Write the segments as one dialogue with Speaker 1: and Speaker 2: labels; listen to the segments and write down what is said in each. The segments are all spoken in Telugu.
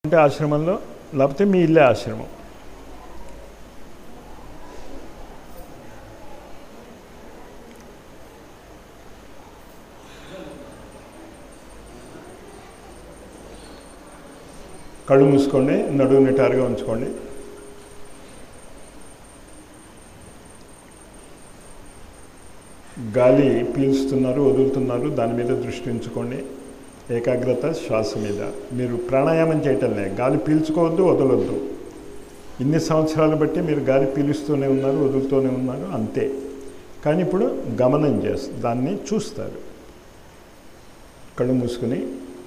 Speaker 1: అంటే ఆశ్రమంలో లేకపోతే మీ ఇల్లే ఆశ్రమం కళ్ళు మూసుకోండి నడువు నిటారుగా ఉంచుకోండి గాలి పీల్చుతున్నారు వదులుతున్నారు దాని మీద దృష్టి ఉంచుకోండి ఏకాగ్రత శ్వాస మీద మీరు ప్రాణాయామం చేయటంలే గాలి పీల్చుకోవద్దు వదలొద్దు ఇన్ని సంవత్సరాలు బట్టి మీరు గాలి పీలుస్తూనే ఉన్నారు వదులుతూనే ఉన్నారు అంతే కానీ ఇప్పుడు గమనం చేస్తారు దాన్ని చూస్తారు కళ్ళు మూసుకుని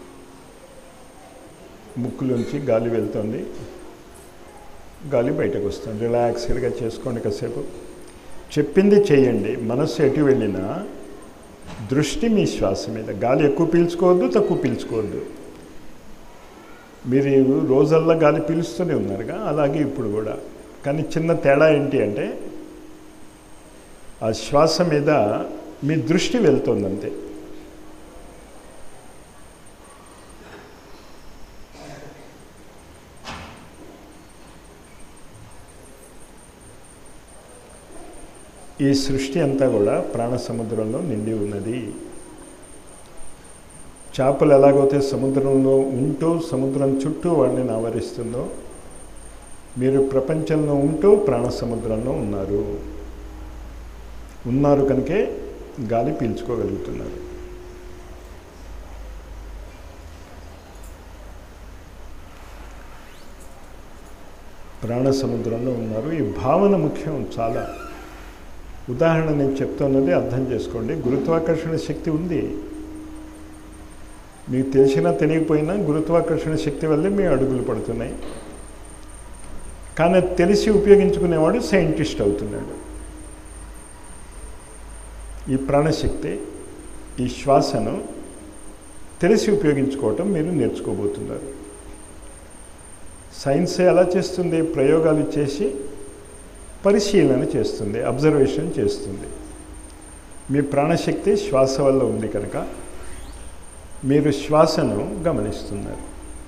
Speaker 1: ముక్కులోంచి గాలి వెళ్తుంది గాలి బయటకు వస్తుంది రిలాక్స్డ్గా చేసుకోండి కాసేపు చెప్పింది చేయండి మనస్సు ఎటు వెళ్ళినా దృష్టి మీ శ్వాస మీద గాలి ఎక్కువ పీల్చుకోవద్దు తక్కువ పీల్చుకోవద్దు మీరు రోజల్లా గాలి పీలుస్తూనే ఉన్నారుగా అలాగే ఇప్పుడు కూడా కానీ చిన్న తేడా ఏంటి అంటే ఆ శ్వాస మీద మీ దృష్టి వెళ్తుంది అంతే ఈ సృష్టి అంతా కూడా ప్రాణ సముద్రంలో నిండి ఉన్నది చేపలు ఎలాగైతే సముద్రంలో ఉంటూ సముద్రం చుట్టూ వాడిని ఆవరిస్తుందో మీరు ప్రపంచంలో ఉంటూ ప్రాణ సముద్రంలో ఉన్నారు ఉన్నారు కనుకే గాలి పీల్చుకోగలుగుతున్నారు ప్రాణ సముద్రంలో ఉన్నారు ఈ భావన ముఖ్యం చాలా ఉదాహరణ నేను చెప్తున్నది అర్థం చేసుకోండి గురుత్వాకర్షణ శక్తి ఉంది మీకు తెలిసినా తెలియకపోయినా గురుత్వాకర్షణ శక్తి వల్లే మీ అడుగులు పడుతున్నాయి కానీ అది తెలిసి ఉపయోగించుకునేవాడు సైంటిస్ట్ అవుతున్నాడు ఈ ప్రాణశక్తి ఈ శ్వాసను తెలిసి ఉపయోగించుకోవటం మీరు నేర్చుకోబోతున్నారు సైన్స్ ఎలా చేస్తుంది ప్రయోగాలు చేసి పరిశీలన చేస్తుంది అబ్జర్వేషన్ చేస్తుంది మీ ప్రాణశక్తి శ్వాస వల్ల ఉంది కనుక మీరు శ్వాసను గమనిస్తున్నారు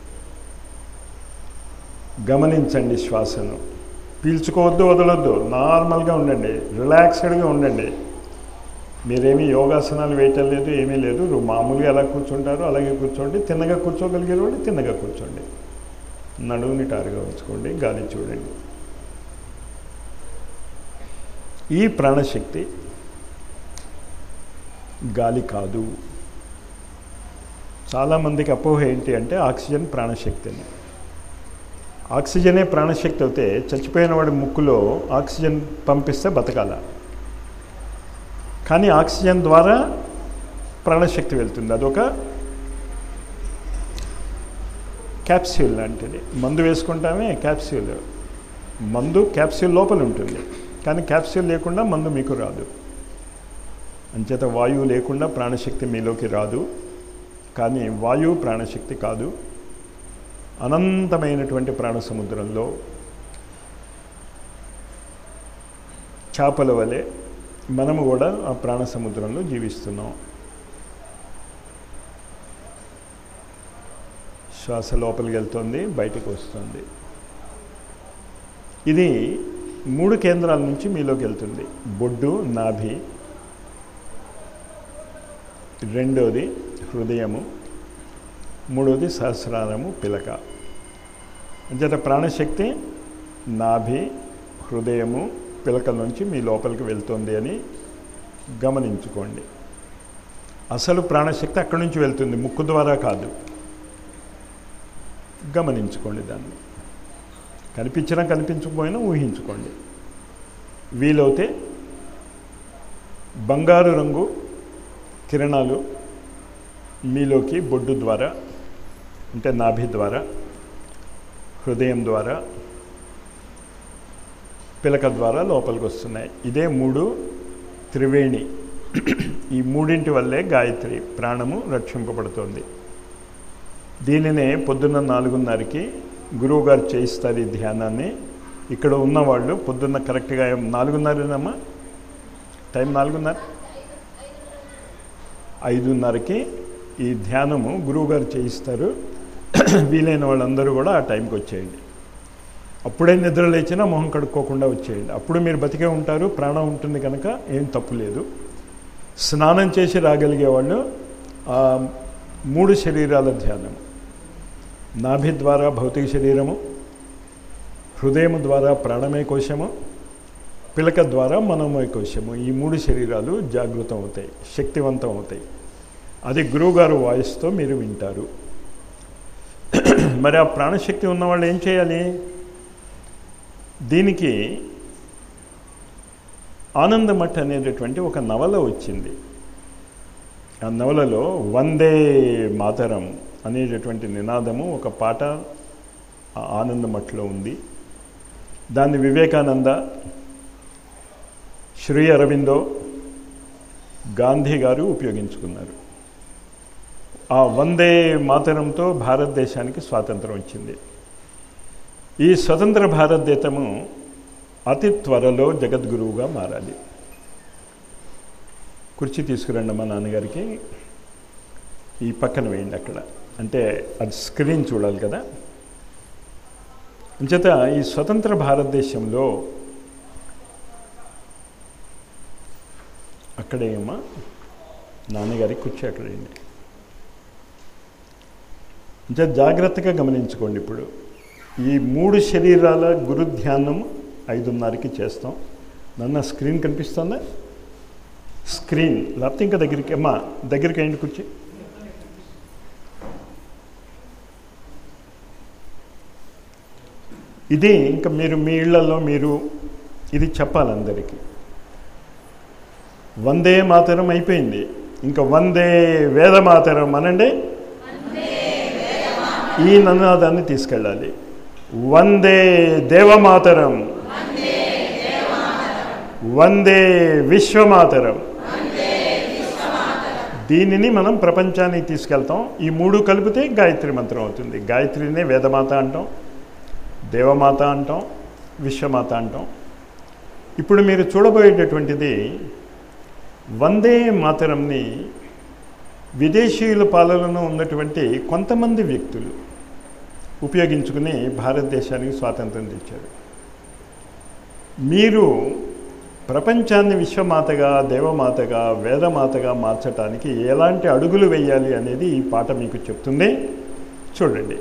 Speaker 1: గమనించండి శ్వాసను పీల్చుకోవద్దు వదలొద్దు నార్మల్గా ఉండండి రిలాక్స్డ్గా ఉండండి మీరేమీ యోగాసనాలు వేయటం లేదు ఏమీ లేదు మామూలుగా ఎలా కూర్చుంటారో అలాగే కూర్చోండి తిన్నగా కూర్చోగలిగే వాళ్ళు తిన్నగా కూర్చోండి నడువుని టారుగా ఉంచుకోండి గాలి చూడండి ఈ ప్రాణశక్తి గాలి కాదు చాలామందికి అపోహ ఏంటి అంటే ఆక్సిజన్ ప్రాణశక్తి అని ఆక్సిజనే ప్రాణశక్తి అయితే చచ్చిపోయిన వాడి ముక్కులో ఆక్సిజన్ పంపిస్తే బతకాల కానీ ఆక్సిజన్ ద్వారా ప్రాణశక్తి వెళ్తుంది అదొక క్యాప్స్యూల్ లాంటిది మందు వేసుకుంటామే క్యాప్స్యూల్ మందు క్యాప్స్యూల్ లోపల ఉంటుంది కానీ క్యాప్స్యూల్ లేకుండా మందు మీకు రాదు అంచేత వాయువు లేకుండా ప్రాణశక్తి మీలోకి రాదు కానీ వాయువు ప్రాణశక్తి కాదు అనంతమైనటువంటి ప్రాణ సముద్రంలో చేపల వలె మనము కూడా ఆ ప్రాణ సముద్రంలో జీవిస్తున్నాం శ్వాస లోపలికి వెళ్తుంది బయటకు వస్తుంది ఇది మూడు కేంద్రాల నుంచి మీలోకి వెళ్తుంది బొడ్డు నాభి రెండోది హృదయము మూడోది సహస్రారము పిలక అంచేత ప్రాణశక్తి నాభి హృదయము పిలకల నుంచి మీ లోపలికి వెళ్తుంది అని గమనించుకోండి అసలు ప్రాణశక్తి అక్కడి నుంచి వెళ్తుంది ముక్కు ద్వారా కాదు గమనించుకోండి దాన్ని కనిపించినా కనిపించకపోయినా ఊహించుకోండి వీలైతే బంగారు రంగు కిరణాలు మీలోకి బొడ్డు ద్వారా అంటే నాభి ద్వారా హృదయం ద్వారా పిలక ద్వారా లోపలికి వస్తున్నాయి ఇదే మూడు త్రివేణి ఈ మూడింటి వల్లే గాయత్రి ప్రాణము రక్షింపబడుతోంది దీనినే పొద్దున్న నాలుగున్నరకి గురువు గారు చేయిస్తారు ఈ ధ్యానాన్ని ఇక్కడ ఉన్నవాళ్ళు పొద్దున్న కరెక్ట్గా నాలుగున్నరనమ్మా టైం నాలుగున్నర ఐదున్నరకి ఈ ధ్యానము గురువుగారు చేయిస్తారు వీలైన వాళ్ళందరూ కూడా ఆ టైంకి వచ్చేయండి అప్పుడే నిద్ర లేచినా మొహం కడుక్కోకుండా వచ్చేయండి అప్పుడు మీరు బతికే ఉంటారు ప్రాణం ఉంటుంది కనుక ఏం తప్పు లేదు స్నానం చేసి రాగలిగే వాళ్ళు ఆ మూడు శరీరాల ధ్యానం నాభి ద్వారా భౌతిక శరీరము హృదయం ద్వారా ప్రాణమయ కోశము పిలక ద్వారా మనోమయ కోశము ఈ మూడు శరీరాలు జాగృతం అవుతాయి శక్తివంతం అవుతాయి అది గురువుగారు వాయిస్తో మీరు వింటారు మరి ఆ ప్రాణశక్తి ఉన్నవాళ్ళు ఏం చేయాలి దీనికి ఆనందమఠ్ అనేటటువంటి ఒక నవల వచ్చింది ఆ నవలలో వందే మాతరం అనేటటువంటి నినాదము ఒక పాట ఆ ఆనందమఠ్లో ఉంది దాన్ని వివేకానంద శ్రీ అరవిందో గాంధీ గారు ఉపయోగించుకున్నారు ఆ వందే మాతరంతో భారతదేశానికి స్వాతంత్రం వచ్చింది ఈ స్వతంత్ర భారతదేశము అతి త్వరలో జగద్గురువుగా మారాలి కుర్చీ తీసుకురండి మా నాన్నగారికి ఈ పక్కన వేయండి అక్కడ అంటే అది స్క్రీన్ చూడాలి కదా అంచేత ఈ స్వతంత్ర భారతదేశంలో అక్కడేమో నాన్నగారికి కుర్చీ అక్కడ వేయండి అంటే జాగ్రత్తగా గమనించుకోండి ఇప్పుడు ఈ మూడు శరీరాల గురు ధ్యానం ఐదున్నరకి చేస్తాం నన్న స్క్రీన్ కనిపిస్తుందా స్క్రీన్ లేకపోతే ఇంకా దగ్గరికి అమ్మా దగ్గరికి అయ్యండి కూర్చి ఇది ఇంకా మీరు మీ ఇళ్లలో మీరు ఇది చెప్పాలి అందరికీ వందే మాతరం అయిపోయింది ఇంకా వందే వేద మాతరం అనండి ఈ నన్నాదాన్ని తీసుకెళ్ళాలి వందే దేవమాతరం వందే విశ్వమాతరం దీనిని మనం ప్రపంచానికి తీసుకెళ్తాం ఈ మూడు కలిపితే గాయత్రి మంత్రం అవుతుంది గాయత్రినే వేదమాత అంటాం దేవమాత అంటాం విశ్వమాత అంటాం ఇప్పుడు మీరు చూడబోయేటటువంటిది వందే మాతరంని విదేశీయుల పాలనలో ఉన్నటువంటి కొంతమంది వ్యక్తులు ఉపయోగించుకుని భారతదేశానికి స్వాతంత్రం తెచ్చారు మీరు ప్రపంచాన్ని విశ్వమాతగా దేవమాతగా వేదమాతగా మార్చడానికి ఎలాంటి అడుగులు వేయాలి అనేది ఈ పాట మీకు చెప్తుంది చూడండి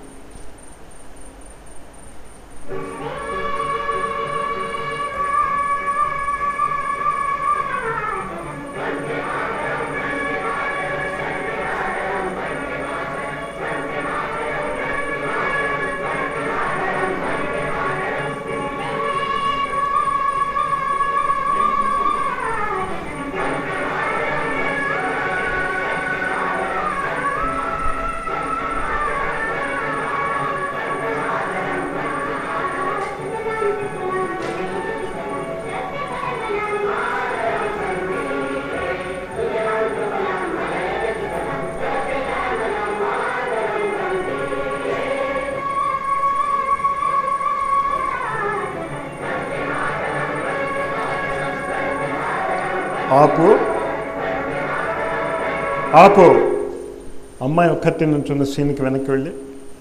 Speaker 1: ఆపు ఆపు అమ్మాయి ఒక్కటి నుంచున్న సీన్కి వెనక్కి వెళ్ళి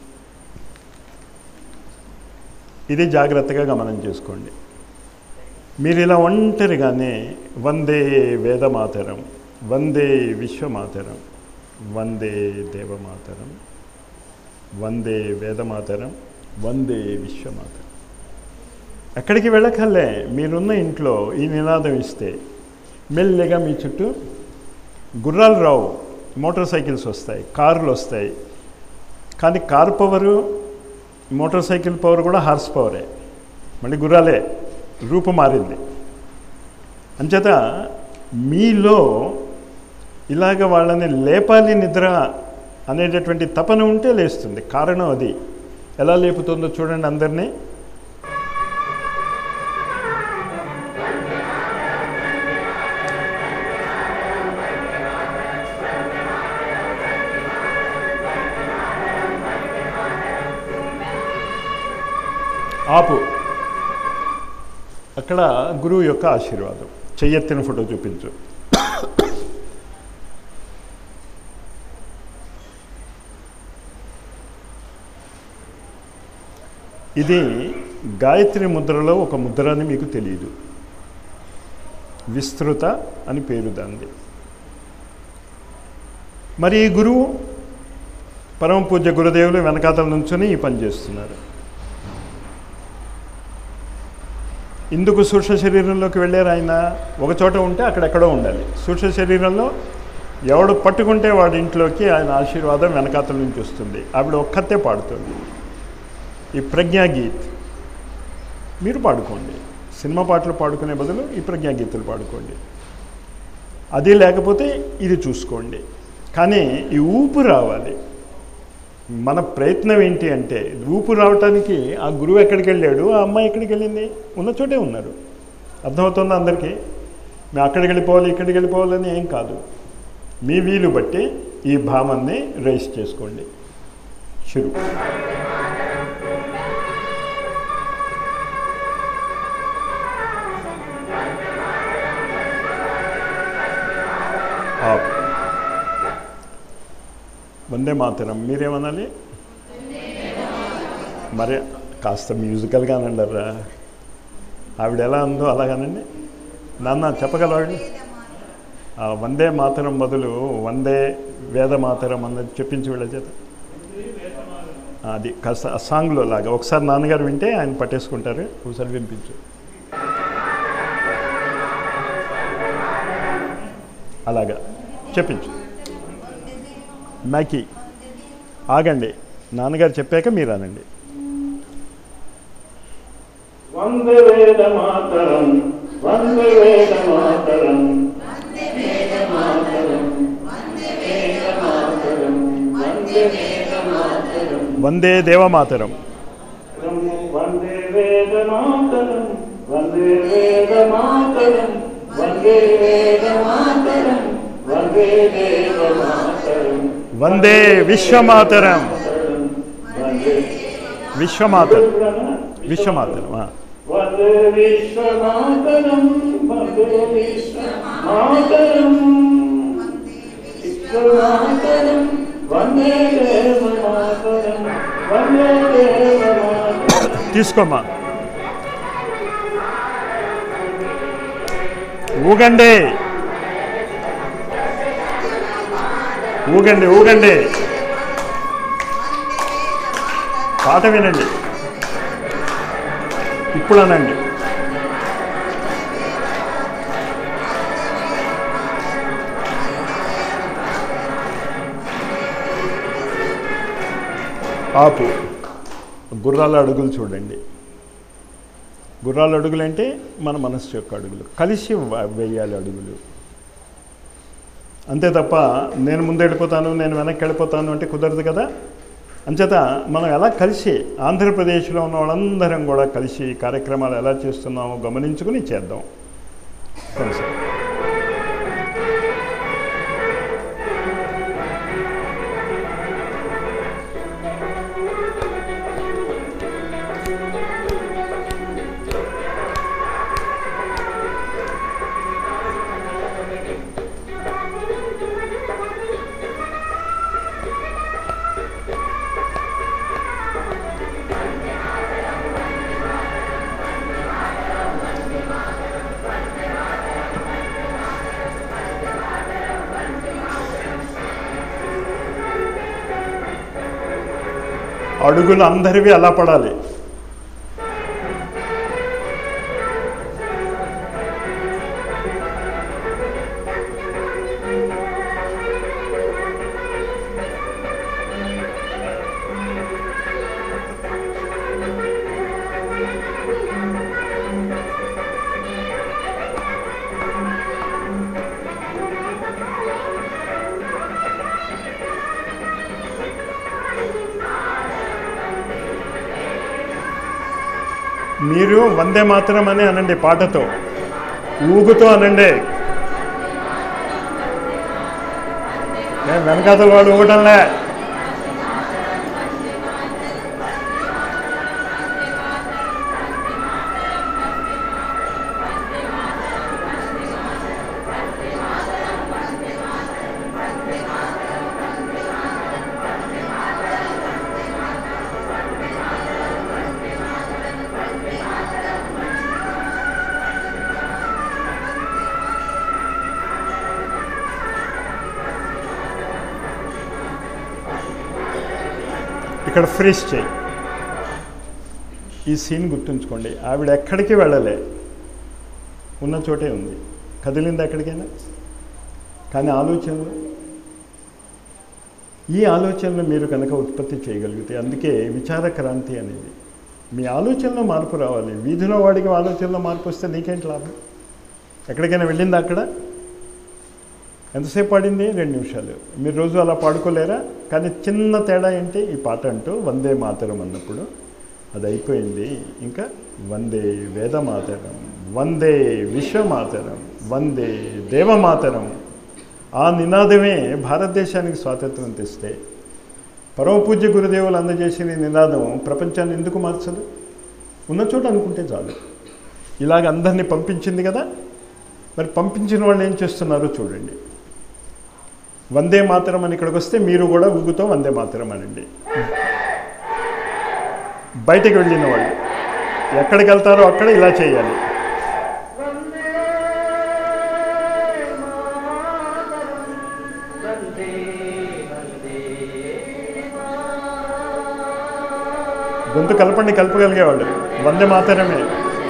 Speaker 1: ఇది జాగ్రత్తగా గమనం చేసుకోండి మీరు ఇలా ఒంటరిగానే వందే వేదమాతరం వందే విశ్వమాతరం వందే దేవమాతరం వందే వేదమాతరం వందే విశ్వమాతరం ఎక్కడికి వెళ్ళకల్లే మీరున్న ఇంట్లో ఈ నినాదం ఇస్తే మెల్లిగా మీ చుట్టూ గుర్రాలు రావు మోటార్ సైకిల్స్ వస్తాయి కార్లు వస్తాయి కానీ car power motor cycle power కూడా హార్స్ పవరే మళ్ళీ గుర్రాలే రూపు మారింది అంచేత మీలో ఇలాగ వాళ్ళని లేపాలి నిద్ర అనేటటువంటి తపన ఉంటే లేస్తుంది కారణం అది ఎలా లేపుతుందో చూడండి అందరినీ ఆపు అక్కడ గురువు యొక్క ఆశీర్వాదం చెయ్యెత్తిన ఫోటో చూపించు ఇది గాయత్రి ముద్రలో ఒక ముద్ర అని మీకు తెలియదు విస్తృత అని పేరు దాంది మరి ఈ గురువు పరమ పూజ్య గురుదేవులు వెనకాతల నుంచుని ఈ పని చేస్తున్నారు ఇందుకు సూక్ష్మ శరీరంలోకి వెళ్ళారు ఆయన ఒక చోట ఉంటే అక్కడెక్కడో ఉండాలి సూక్ష్మ శరీరంలో ఎవడు పట్టుకుంటే వాడి ఇంట్లోకి ఆయన ఆశీర్వాదం వెనకాతల నుంచి వస్తుంది ఆవిడ ఒక్కతే పాడుతుంది ఈ ప్రజ్ఞాగీత్ మీరు పాడుకోండి సినిమా పాటలు పాడుకునే బదులు ఈ ప్రజ్ఞాగీతులు పాడుకోండి అది లేకపోతే ఇది చూసుకోండి కానీ ఈ ఊపు రావాలి మన ప్రయత్నం ఏంటి అంటే ఊపు రావటానికి ఆ గురువు ఎక్కడికి వెళ్ళాడు ఆ అమ్మాయి ఎక్కడికి వెళ్ళింది ఉన్న చోటే ఉన్నారు అర్థమవుతుందా అందరికీ మేము అక్కడికి వెళ్ళిపోవాలి ఇక్కడికి వెళ్ళిపోవాలని ఏం కాదు మీ వీలు బట్టి ఈ భావాన్ని రైస్ చేసుకోండి షురు ఆప్ వందే మాతరం మీరేమనాలి మరి కాస్త మ్యూజికల్గా అనండరా ఆవిడ ఎలా ఉందో అలాగానండి నాన్న చెప్పగలవాడు ఆ వందే మాతరం బదులు వందే వేద మాతరం అన్నది చెప్పించి వీళ్ళ చేత అది కాస్త ఆ సాంగ్లో లాగా ఒకసారి నాన్నగారు వింటే ఆయన పట్టేసుకుంటారు ఒకసారి వినిపించు అలాగా చెప్పించు మ్యాకీ ఆగండి నాన్నగారు చెప్పాక మీరు అనండి
Speaker 2: వందే వేద మాతరం వందే వేద మాతరం
Speaker 1: వందే దేవమాతరం
Speaker 2: వందే వేద మాతరం వందే వేద మాతరం వందే వేద మాతరం వందే వేద మాతరం
Speaker 1: వందే విశ్వమాతరం
Speaker 2: వందే
Speaker 1: విశ్వమాతరం విశ్వమాతరం ఆ.
Speaker 2: వందే విశ్వమాతరం వందే విశ్వమాతరం విశ్వమాతరం వందే దేవమాతరం వందే దేవమాతరం
Speaker 1: తీసుకోమ్మా ఊగండి ఊగండి ఊగండి పాట వినండి ఇప్పుడు అనండి ఆపు గుర్రాల అడుగులు చూడండి గుర్రాల అడుగులు అంటే మన మనస్సు యొక్క అడుగులు కలిసి వ- వేయాలి అడుగులు అంతే తప్ప నేను ముందు వెళ్ళిపోతాను నేను వెనక్కి వెళ్ళిపోతాను అంటే కుదరదు కదా అంచేత మనం ఎలా కలిసి ఆంధ్రప్రదేశ్లో ఉన్న వాళ్ళందరం కూడా కలిసి ఈ కార్యక్రమాలు ఎలా చేస్తున్నామో గమనించుకుని చేద్దాం కొంచెం అడుగులు అందరివి అలా పడాలి మీరు వందే మాత్రం అని అనండి పాటతో ఊగుతూ అనండి నేను వెనకాతల వాడు ఊగటంలే ఇక్కడ ఫ్రీజ్ చేయి ఈ సీన్ గుర్తుంచుకోండి ఆవిడ ఎక్కడికి వెళ్ళలే ఉన్న చోటే ఉంది కదిలింది ఎక్కడికైనా కానీ ఆలోచనలు ఈ ఆలోచనలు మీరు కనుక ఉత్పత్తి చేయగలిగితే అందుకే విచార క్రాంతి అనేది మీ ఆలోచనలో మార్పు రావాలి వీధిలో వాడికి ఆలోచనలో మార్పు వస్తే నీకేంటి లాభం ఎక్కడికైనా వెళ్ళిందా అక్కడ ఎంతసేపు పాడింది రెండు నిమిషాలు మీరు రోజు అలా పాడుకోలేరా కానీ చిన్న తేడా ఏంటి ఈ పాట అంటూ వందే మాతరం అన్నప్పుడు అది అయిపోయింది ఇంకా వందే వేదమాతరం వందే విశ్వమాతరం వందే దేవమాతరం ఆ నినాదమే భారతదేశానికి స్వాతంత్రం తెస్తే పరమ పూజ్య గురుదేవులు అందజేసిన ఈ నినాదం ప్రపంచాన్ని ఎందుకు మార్చదు ఉన్న చోట అనుకుంటే చాలు ఇలాగ అందరినీ పంపించింది కదా మరి పంపించిన వాళ్ళు ఏం చేస్తున్నారో చూడండి వందే మాతరం అని ఇక్కడికి వస్తే మీరు కూడా ఊగుతో వందే మాతరం అనండి బయటకు వెళ్ళిన వాళ్ళు ఎక్కడికి వెళ్తారో అక్కడ ఇలా చేయాలి గొంతు కలపండి కలపగలిగేవాళ్ళు వందే మాతరమే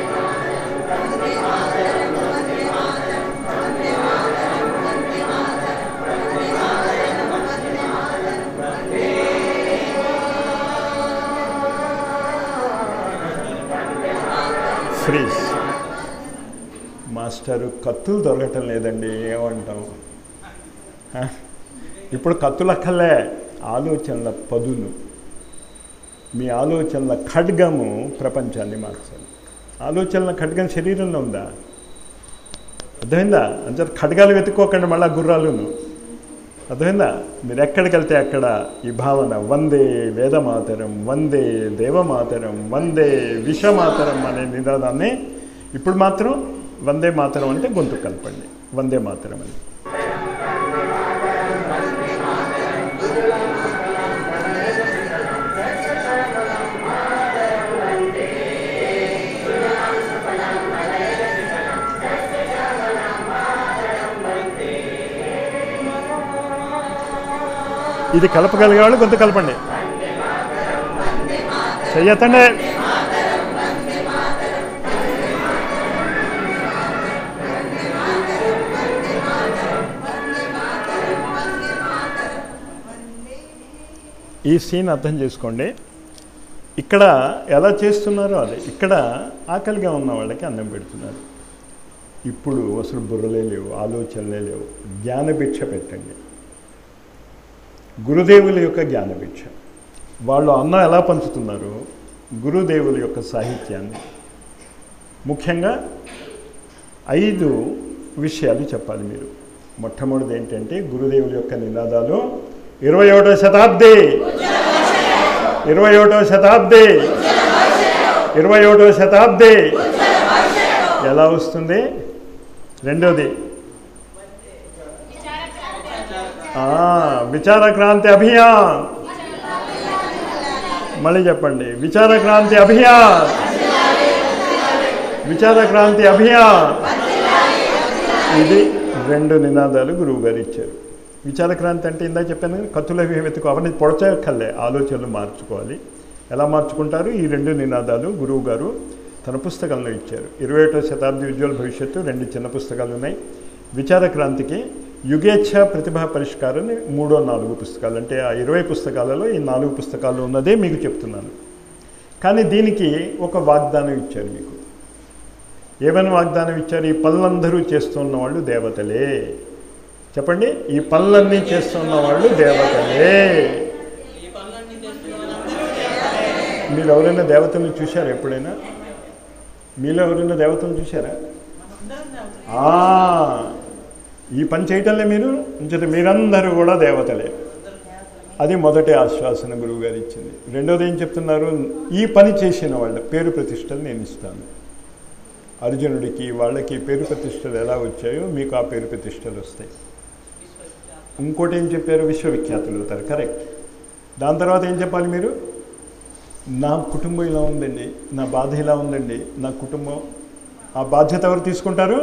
Speaker 1: ఫ్రీజ్ మాస్టరు కత్తులు దొరకటం లేదండి ఏమంటాం హ? ఇప్పుడు కత్తులు అక్కర్లే ఆలోచనల పదులు మీ ఆలోచనల ఖడ్గము ప్రపంచాన్ని మార్చాలి ఆలోచనల ఖడ్గం శరీరంలో ఉందా అర్థమైందా అంటే ఖడ్గాలు వెతుక్కోకండి మళ్ళా గుర్రాలును అర్థమైందా మీరు ఎక్కడికి వెళ్తే అక్కడ ఈ భావన వందే వేదమాతరం వందే దేవమాతరం వందే విషమాతరం అనే నినాదాన్ని ఇప్పుడు మాత్రం వందే మాతరం అంటే గొంతు కలపండి వందే మాతరం అని ఇది కలపగలిగే వాళ్ళు గొంతు కలపండి చెయ్యతండి ఈ సీన్ అర్థం చేసుకోండి ఇక్కడ ఎలా చేస్తున్నారో అది ఇక్కడ ఆకలిగా ఉన్న వాళ్ళకి అన్నం పెడుతున్నారు ఇప్పుడు అసలు బుర్రలే లేవు ఆలోచనలే లేవు జ్ఞానభిక్ష పెట్టండి గురుదేవుల యొక్క జ్ఞానభిక్ష వాళ్ళు అన్నం ఎలా పంచుతున్నారు గురుదేవుల యొక్క సాహిత్యాన్ని ముఖ్యంగా ఐదు విషయాలు చెప్పాలి మీరు మొట్టమొదటిది ఏంటంటే గురుదేవుల యొక్క నినాదాలు ఇరవై ఒకటో శతాబ్ది ఇరవై ఒకటో శతాబ్ది ఇరవై ఒకటో శతాబ్ది ఎలా వస్తుంది రెండోది ఆ, విచార క్రాంతి అభియాన్ మళ్ళీ చెప్పండి విచార క్రాంతి అభియాన్ విచార క్రాంతి అభియాన్ ఇది రెండు నినాదాలు గురువు గారు ఇచ్చారు విచార క్రాంతి అంటే ఇందా చెప్పాను కదా, కత్తుల వెతుకు అవన్నీ పొడచక్కర్లే ఆలోచనలు మార్చుకోవాలి ఎలా మార్చుకుంటారు ఈ రెండు నినాదాలు గురువు గారు తన పుస్తకంలో ఇచ్చారు ఇరవై ఒకటో శతాబ్ది ఉజ్వల భవిష్యత్తు రెండు చిన్న పుస్తకాలు ఉన్నాయి విచార క్రాంతికి యుగేచ్ఛ ప్రతిభా పరిష్కారం అని మూడో నాలుగు పుస్తకాలు అంటే ఆ ఇరవై పుస్తకాలలో ఈ నాలుగు పుస్తకాలు ఉన్నదే మీకు చెప్తున్నాను కానీ దీనికి ఒక వాగ్దానం ఇచ్చారు మీకు ఏమని వాగ్దానం ఇచ్చారు ఈ పనులందరూ చేస్తున్న వాళ్ళు దేవతలే చెప్పండి ఈ పనులన్నీ చేస్తున్న వాళ్ళు దేవతలే
Speaker 3: ఈ పనులన్నీ చేస్తున్న వాళ్ళందరూ
Speaker 1: మీరు ఎవరైనా దేవతలను చూశారా ఎప్పుడైనా మీలో ఎవరైనా దేవతలను చూశారా
Speaker 3: అందరం దేవతలే.
Speaker 1: ఆ, ఈ పని చేయటంలే మీరు ఇంకటి మీరందరూ కూడా దేవతలే అది మొదటి ఆశ్వాసన గురువు గారు ఇచ్చింది రెండోది ఏం చెప్తున్నారు ఈ పని చేసిన వాళ్ళ పేరు ప్రతిష్టలు నేను ఇస్తాను అర్జునుడికి వాళ్ళకి పేరు ప్రతిష్టలు ఎలా వచ్చాయో మీకు ఆ పేరు ప్రతిష్టలు వస్తాయి
Speaker 3: విశ్వవిఖ్యాతం.
Speaker 1: ఇంకోటి ఏం చెప్పారు విశ్వవిఖ్యాతులు అవుతారు కరెక్ట్ దాని తర్వాత ఏం చెప్పాలి మీరు నా కుటుంబం ఇలా ఉందండి నా బాధ ఇలా ఉందండి నా కుటుంబం ఆ బాధ్యత ఎవరు తీసుకుంటారు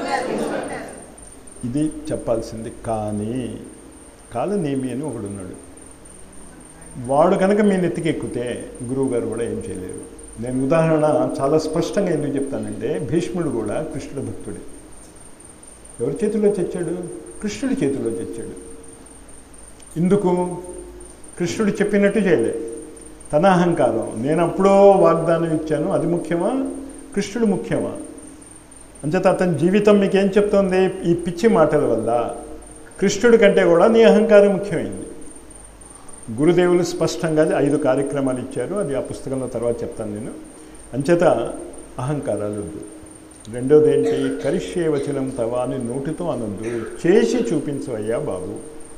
Speaker 1: ఇది చెప్పాల్సింది కానీ కాలనేమి అని ఒకడున్నాడు వాడు కనుక మీ నెత్తికి ఎక్కితే గురువు గారు కూడా ఏం చేయలేరు నేను ఉదాహరణ చాలా స్పష్టంగా ఎందుకు చెప్తానంటే భీష్ముడు కూడా కృష్ణుడు భక్తుడే ఎవరి చేతిలో తెచ్చాడు కృష్ణుడి చేతిలో తెచ్చాడు ఎందుకు కృష్ణుడు చెప్పినట్టు చేయలే తన అహంకారం నేను అప్పుడో వాగ్దానం ఇచ్చాను అది ముఖ్యమా కృష్ణుడు ముఖ్యమా అంచేత అతని జీవితం మీకేం చెప్తోంది ఈ పిచ్చి మాటల వల్ల కృష్ణుడి కంటే కూడా నీ అహంకారం ముఖ్యమైంది గురుదేవులు స్పష్టంగా ఐదు కార్యక్రమాలు ఇచ్చారు అది ఆ పుస్తకంలో తర్వాత చెప్తాను నేను అంచేత అహంకారాలు వద్దు రెండోది ఏంటి కరిష్యే వచనం తవ అని నోటితో అనొద్దు చేసి చూపించు అయ్యా బాబు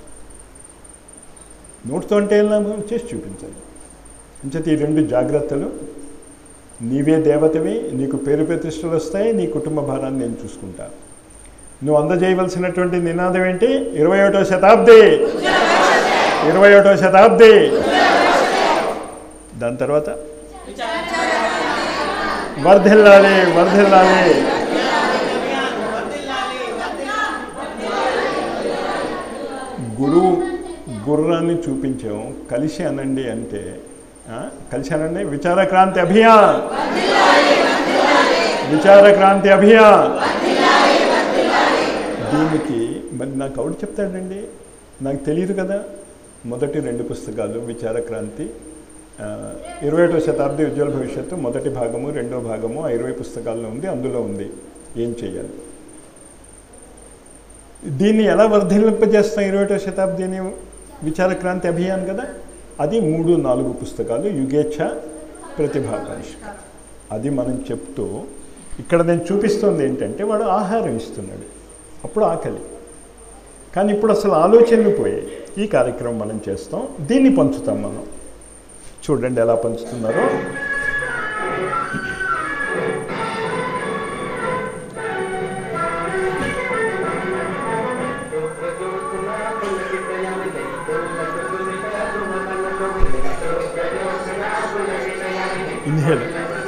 Speaker 1: నోటితో అంటే ఏం లాభం? చేసి చూపించాలి అంచేత ఈ రెండు జాగ్రత్తలు నీవే దేవతవి నీకు పేరు ప్రతిష్టలు వస్తాయి నీ కుటుంబ భారాన్ని నేను చూసుకుంటా నువ్వు అందజేయవలసినటువంటి నినాదం ఏంటి ఇరవై ఒకటో శతాబ్ది ఇరవై ఒకటో శతాబ్ది దాని తర్వాత వర్ధిల్లాలి వర్ధిల్లాలి గురువు గుర్రాన్ని చూపించాం కలిసి అనండి అంటే ఆ, కలిసి అనండి విచార క్రాంతి అభియాన్ విచార క్రాంతి అభియాన్ దీనికి మరి నాకు ఎవడు చెప్తాడండి నాకు తెలియదు కదా మొదటి రెండు పుస్తకాలు విచార క్రాంతి ఆ, ఇరవై ఒకటో శతాబ్ది ఉజ్వల భవిష్యత్తు మొదటి భాగము రెండో భాగము ఆ ఇరవై పుస్తకాల్లో ఉంది అందులో ఉంది ఏం చేయాలి దీన్ని ఎలా వర్ధిల్లింపజేస్తాం ఇరవై ఒకటో శతాబ్దిని విచార క్రాంతి అభియాన్ కదా అది మూడు నాలుగు పుస్తకాలు యుగేచ్ఛ ప్రతిభాకాంక్ష అది మనం చెప్తూ ఇక్కడ నేను చూపిస్తుంది ఏంటంటే వాడు ఆహారం ఇస్తున్నాడు అప్పుడు ఆకలి కానీ ఇప్పుడు అసలు ఆలోచనలు పోయాయి ఈ కార్యక్రమం మనం చేస్తాం దీన్ని పంచుతాం మనం చూడండి ఎలా పంచుతున్నారో ఇన్హేల్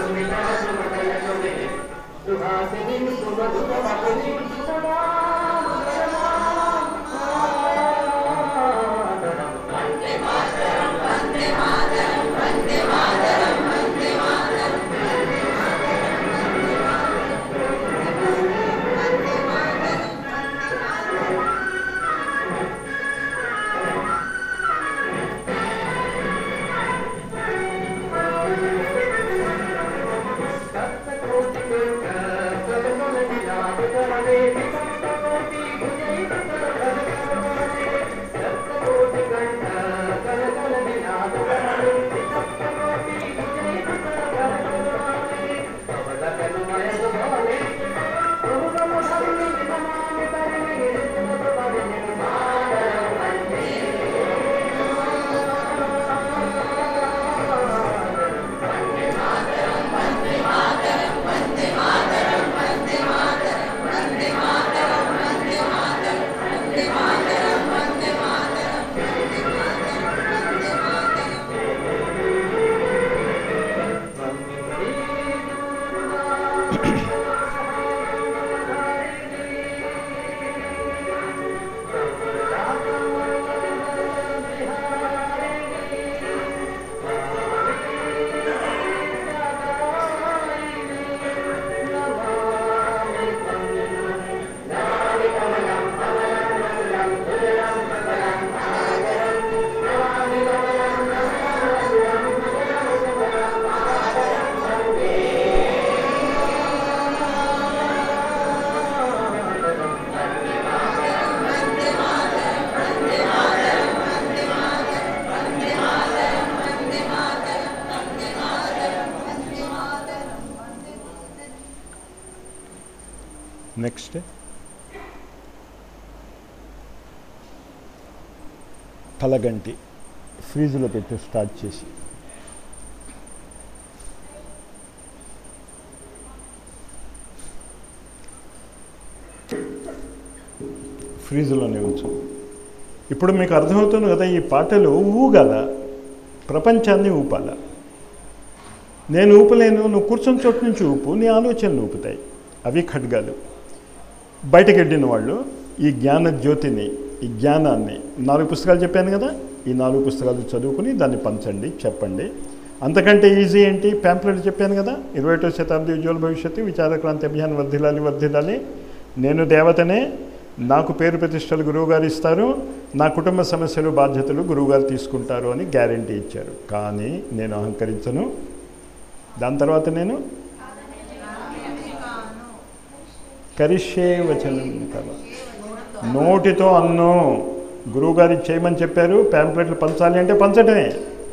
Speaker 1: నెక్స్ట్ కలగంటి ఫ్రీజ్లో పెట్టి స్టార్ట్ చేసి ఫ్రీజులోనే ఉంచు ఇప్పుడు మీకు అర్థమవుతుంది కదా ఈ పాటలు ఊగల ప్రపంచాన్ని ఊపాల నేను ఊపలేను నువ్వు కూర్చొని చోటు నుంచి ఊపు నీ ఆలోచనలు ఊపుతాయి అవి ఖడ్గాలు బయటకెళ్ళిన వాళ్ళు ఈ జ్ఞాన జ్యోతిని ఈ జ్ఞానాన్ని నాలుగు పుస్తకాలు చెప్పాను కదా ఈ నాలుగు పుస్తకాలు చదువుకుని దాన్ని పంచండి చెప్పండి అంతకంటే ఈజీ ఏంటి ప్యాంప్లెట్ చెప్పాను కదా ఇరవై ఒకటో శతాబ్ది ఉజ్వల భవిష్యత్తు విచారక్రాంతి అభియాన్ వర్ధిల్లాలి వర్ధిల్లాలి నేను దేవతనే నాకు పేరు ప్రతిష్టలు గురువుగారు ఇస్తారు నా కుటుంబ సమస్యలు బాధ్యతలు గురువుగారు తీసుకుంటారు అని గ్యారంటీ ఇచ్చారు కానీ నేను అహంకరించను దాని తర్వాత నేను కరిష్యే వచనం కల నోటితో అన్ను గురువుగారు ఇది చేయమని చెప్పారు ప్యాంప్లెట్లు పంచాలి అంటే పంచటమే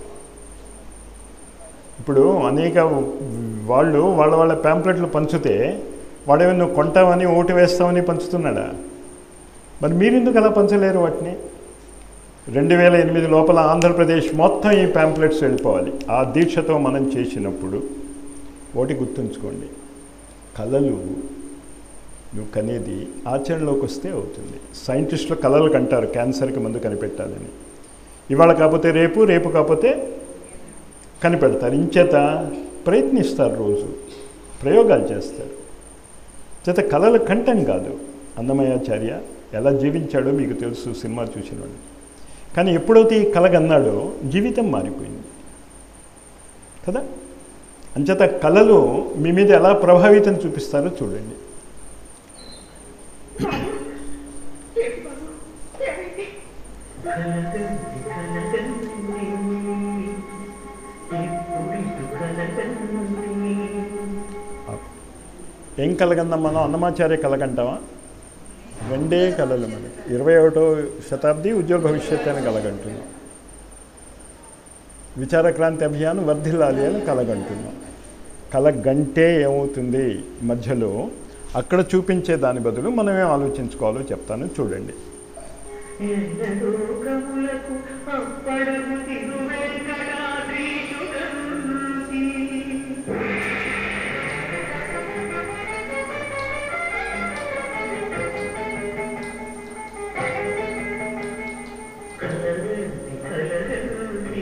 Speaker 1: ఇప్పుడు అనేక వాళ్ళు వాళ్ళ వాళ్ళ ప్యాంప్లెట్లు పంచితే వాడేమో నువ్వు కొంటావని ఓటు వేస్తామని పంచుతున్నాడా మరి మీరెందుకు అలా పంచలేరు వాటిని రెండు వేల ఎనిమిది లోపల ఆంధ్రప్రదేశ్ మొత్తం ఈ ప్యాంప్లెట్స్ వెళ్ళిపోవాలి ఆ దీక్షతో మనం చేసినప్పుడు ఒకటి గుర్తుంచుకోండి కళలు నువ్వు కనేది ఆచరణలోకి వస్తే అవుతుంది సైంటిస్టులు కళలు కంటారు క్యాన్సర్కి మందు కనిపెట్టాలని ఇవాళ కాకపోతే రేపు రేపు కాకపోతే కనిపెడతారు ఇంచేత ప్రయత్నిస్తారు రోజు ప్రయోగాలు చేస్తారు చేత కళల కంఠం కాదు అన్నమయాచార్య ఎలా జీవించాడో మీకు తెలుసు సినిమా చూసినవాడు కానీ ఎప్పుడైతే ఈ కలగన్నాడో జీవితం మారిపోయింది కదా అంచేత కళలు మీ మీద ఎలా ప్రభావితం చూపిస్తారో చూడండి ఏం కలగందాం మనం అన్నమాచార్య కలగంటామా రెండే కళలు మనకి ఇరవై ఒకటో శతాబ్ది ఉజ్వల భవిష్యత్ అని కలగంటున్నాం విచారక్రాంతి అభియాన్ వర్ధిల్లాలి అని కలగంటున్నాం కలగంటే ఏమవుతుంది మధ్యలో అక్కడ చూపించే దాని బదులు మనం ఏం ఆలోచించుకోవాలో చెప్తాను చూడండి
Speaker 2: ఎన్నలోకములకు అప్పడము తిరువెంకటాద్రీశుడంతి. కలరండి కలరండి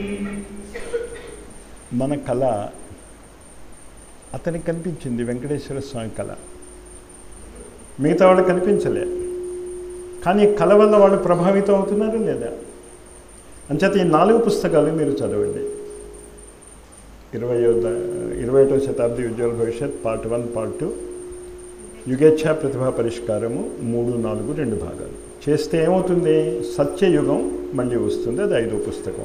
Speaker 1: మన కళ అతనికి కనిపించింది వెంకటేశ్వర స్వామి కళ మిగతా వాళ్ళు కనిపించలే కానీ కళ వల్ల వాళ్ళు ప్రభావితం అవుతున్నారు లేదా అంచేత ఈ నాలుగు పుస్తకాలు మీరు చదవండి ఇరవై ఇరవై ఒకటో శతాబ్ది ఉజ్వల భవిష్యత్ పార్ట్ వన్ పార్ట్ టూ యుగేచ్ఛ ప్రతిభా పరిష్కారము మూడు నాలుగు రెండు భాగాలు చేస్తే ఏమవుతుంది సత్యయుగం మళ్ళీ వస్తుంది అది ఐదో పుస్తకం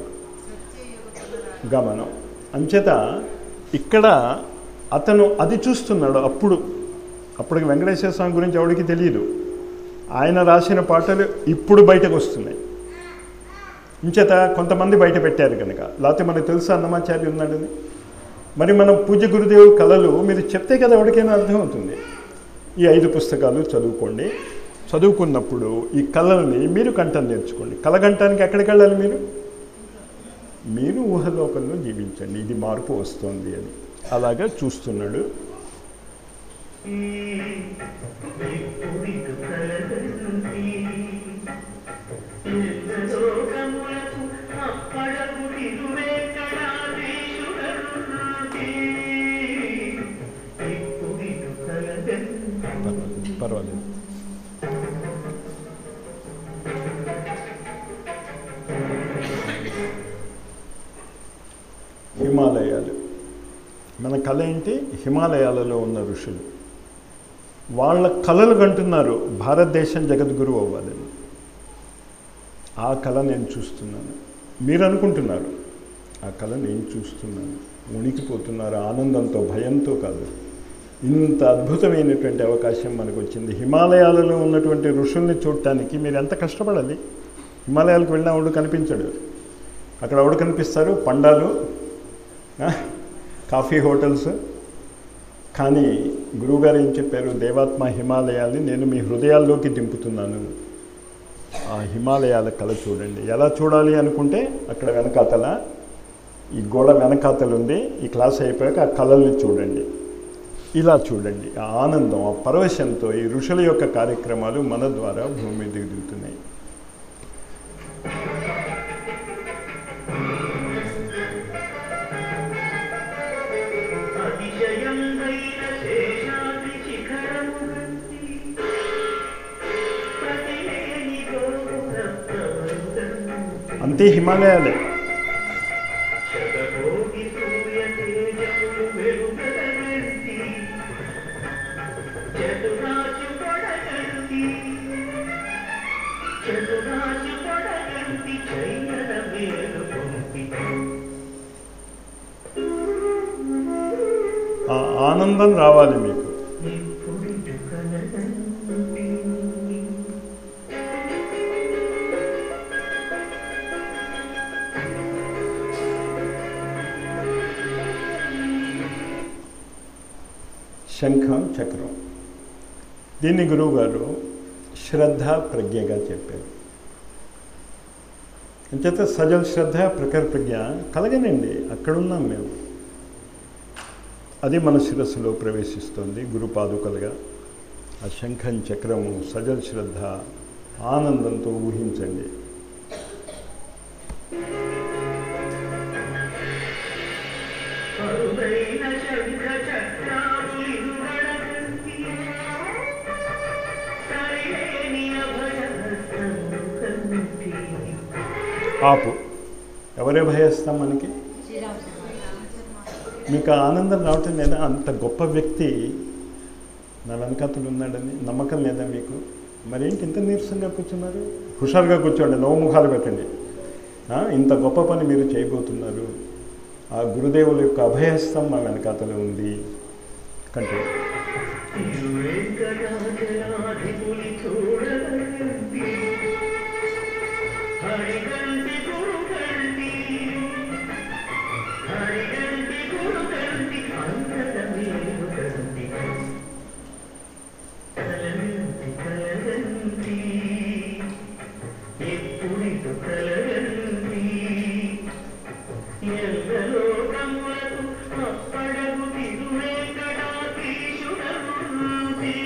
Speaker 1: గమనం అంచేత ఇక్కడ అతను అది చూస్తున్నాడు అప్పుడు అప్పటికి వెంకటేశ్వర స్వామి గురించి ఎవడికి తెలియదు ఆయన రాసిన పాటలు ఇప్పుడు బయటకు వస్తున్నాయి ఇంచేత కొంతమంది బయట పెట్టారు కనుక లేకపోతే మనకు తెలుసు అన్నమాచార్య ఉన్నాడని మరి మన పూజ గురుదేవుడు కళలు మీరు చెప్తే కదా ఎవరికైనా అర్థమవుతుంది ఈ ఐదు పుస్తకాలు చదువుకోండి చదువుకున్నప్పుడు ఈ కళల్ని మీరు కంఠం నేర్చుకోండి కళగంటానికి ఎక్కడికి వెళ్ళాలి మీరు మీరు ఊహలోకంలో జీవించండి ఇది మార్పు వస్తుంది అని అలాగా చూస్తున్నాడు
Speaker 2: ఇప్పుడిటు కలరండి. ఎన్నలోకములకు అప్పడము తిరువెంకటాద్రీశుడంతి. ఇప్పుడిటు కలరండి.
Speaker 1: పర్వాలేదు పర్వాలేదు హిమాలయాలు మన కళ ఏంటి హిమాలయాలలో ఉన్న ఋషులు వాళ్ళ కళలు కంటున్నారు భారతదేశం జగద్గురు అవ్వాలని ఆ కళ నేను చూస్తున్నాను మీరు అనుకుంటున్నారు ఆ కళ నేను చూస్తున్నాను ఉనికిపోతున్నారు ఆనందంతో భయంతో కాదు ఇంత అద్భుతమైనటువంటి అవకాశం మనకు వచ్చింది హిమాలయాలలో ఉన్నటువంటి ఋషుల్ని చూడటానికి మీరు ఎంత కష్టపడాలి హిమాలయాలకు వెళ్ళినా వాడు కనిపించడు అక్కడ ఎవడు కనిపిస్తారు పండాలు ఆ, కాఫీ హోటల్స్ కానీ గురువుగారు ఏం చెప్పారు దేవాత్మ హిమాలయాల్ని నేను మీ హృదయాల్లోకి దింపుతున్నాను ఆ హిమాలయాల కళ చూడండి ఎలా చూడాలి అనుకుంటే అక్కడ వెనకాతల ఈ గోడ వెనకాతలు ఉంది ఈ క్లాస్ అయిపోయాక ఆ కళల్ని చూడండి ఇలా చూడండి ఆ ఆనందం ఆ పరవశంతో ఈ ఋషుల యొక్క కార్యక్రమాలు మన ద్వారా భూమి మీదకి దిగుతున్నాయి
Speaker 2: అతిశయంబైన శేషాద్రి శిఖరమునంది. ప్రతిలేని గోపుర ప్రబంధం.
Speaker 1: అంతే హిమాలయాలే
Speaker 2: శతకోటి సూర్య తేజములు వెలుగగంటి చతురాశు పొడగంటి చతురాశు పొడగంటి చైతన వేలు పొంపి
Speaker 1: ఆ ఆనందం రావాలి మీకు
Speaker 2: ఎప్పుడు కలగంటి
Speaker 1: శంఖం చక్రం దీన్ని గురువుగారు శ్రద్ధ ప్రజ్ఞగా చెప్పారు అంచేత సజల్ శ్రద్ధ ప్రఖర ప్రజ్ఞ కలగనండి అక్కడున్నాం మేము అది మన శిరస్సులో ప్రవేశిస్తుంది గురుపాదుకలుగా ఆ శంఖం చక్రము సజల్ శ్రద్ధ ఆనందంతో ఊహించండి
Speaker 2: అరుదైన శంఖ చక్రాములిరుగడగంటి సరిలేని అభయహస్తము కంటి
Speaker 1: ఆపు ఎవరే భయస్తాం మనకి మీకు ఆ ఆనందం రావటం లేదా అంత గొప్ప వ్యక్తి నా వెనకాతలు ఉన్నాడని నమ్మకం లేదా మీకు మరేంటి ఇంత నీరసంగా కూర్చున్నారు హుషారుగా కూర్చోండి నవ్వు ముఖాలు పెట్టండి ఆ, ఇంత గొప్ప పని మీరు చేయబోతున్నారు ఆ గురుదేవుల యొక్క అభయహస్తం మా వెనకాతలో ఉంది కంటే
Speaker 2: వెంకటాచలాధిపుని చూడగంటి హరిగంటి గురుగంటి హరిగంటి గురుగంటి అంతట మేలు గంటి కలగంటి కలగంటి ఎప్పుడిటు కలగంటి ఎల్లలోకములకు అప్పడగు తిరువేంకటాధీశుడనుంది.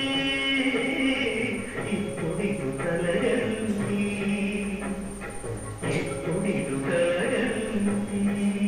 Speaker 2: ఇప్పుడిటు కలగండి ఇప్పుడిటు కలగండి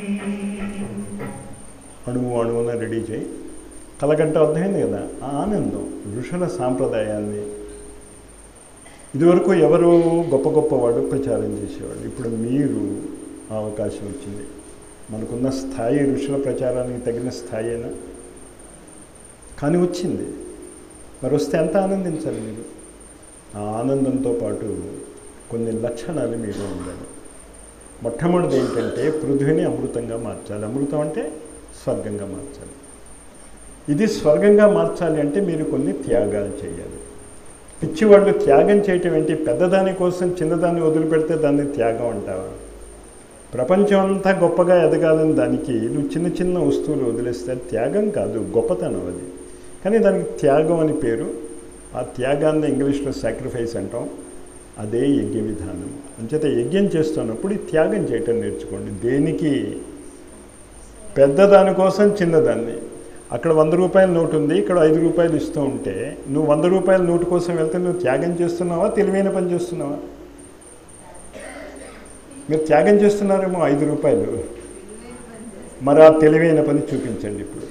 Speaker 1: అణువు అణువున రెడీ చేయి కలగంట అర్థమైంది కదా ఆ ఆనందం ఋషుల సాంప్రదాయాన్ని ఇదివరకు ఎవరు గొప్ప గొప్పవాడు ప్రచారం చేసేవాడు ఇప్పుడు మీరు ఆ అవకాశం వచ్చింది మనకున్న స్థాయి ఋషుల ప్రచారానికి తగిన స్థాయినా కానీ వచ్చింది మరి వస్తే ఎంత ఆనందించాలి మీరు ఆ ఆనందంతో పాటు కొన్ని లక్షణాలు మీరు ఉండాలి మొట్టమొదటిది ఏంటంటే పృథ్వీని అమృతంగా మార్చాలి అమృతం అంటే స్వర్గంగా మార్చాలి ఇది స్వర్గంగా మార్చాలి అంటే మీరు కొన్ని త్యాగాలు చేయాలి పిచ్చివాళ్ళు త్యాగం చేయటం ఏంటి పెద్దదాని కోసం చిన్నదాన్ని వదిలిపెడితే దాన్ని త్యాగం అంటావా ప్రపంచం అంతా గొప్పగా ఎదగాలని దానికి నువ్వు చిన్న చిన్న వస్తువులు వదిలేస్తే అది త్యాగం కాదు గొప్పతనం అది కానీ దానికి త్యాగం అని పేరు ఆ త్యాగాన్ని ఇంగ్లీష్లో సాక్రిఫైస్ అంటాం అదే యజ్ఞ విధానం అంచేత యజ్ఞం చేస్తున్నప్పుడు ఈ త్యాగం చేయటం నేర్చుకోండి దేనికి పెద్దదాని కోసం చిన్నదాన్ని అక్కడ వంద రూపాయల నోటు ఉంది ఇక్కడ ఐదు రూపాయలు ఇస్తూ ఉంటే నువ్వు వంద రూపాయల నోటు కోసం వెళ్తే నువ్వు త్యాగం చేస్తున్నావా తెలివైన పని చేస్తున్నావా మీరు త్యాగం చేస్తున్నారేమో ఐదు రూపాయలు మరి ఆ తెలివైన పని చూపించండి ఇప్పుడు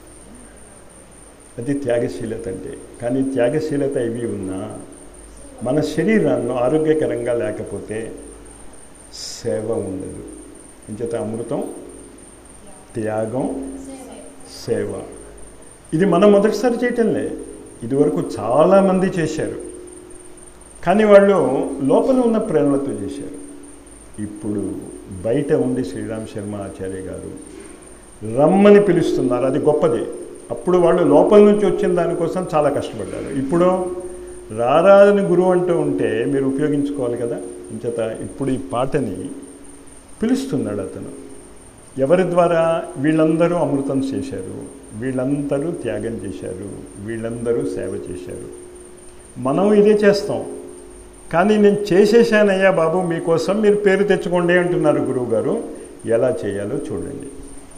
Speaker 1: అది త్యాగశీలత అంటే కానీ త్యాగశీలత ఇవి ఉన్నా మన శరీరాన్ని ఆరోగ్యకరంగా లేకపోతే సేవ ఉండదు ఇంచేత అమృతం త్యాగం సేవ ఇది మనం మొదటిసారి చేయటంలే ఇదివరకు చాలామంది చేశారు కానీ వాళ్ళు లోపల ఉన్న ప్రేరణతో చేశారు ఇప్పుడు బయట ఉండి శ్రీరామ్ శర్మ ఆచార్య గారు రమ్మని పిలుస్తున్నారు అది గొప్పది అప్పుడు వాళ్ళు లోపల నుంచి వచ్చిన దానికోసం చాలా కష్టపడ్డారు ఇప్పుడు రారాదని గురువు అంటూ ఉంటే మీరు ఉపయోగించుకోవాలి కదా ఇంచేత ఇప్పుడు ఈ పాటని పిలుస్తున్నాడు అతను ఎవరి ద్వారా వీళ్ళందరూ అమృతం చేశారు వీళ్ళందరూ త్యాగం చేశారు వీళ్ళందరూ సేవ చేశారు మనం ఇదే చేస్తాం కానీ నేను చేసేసానయ్యా బాబు మీకోసం మీరు పేరు తెచ్చుకోండి అంటున్నారు గురువు గారు ఎలా చేయాలో చూడండి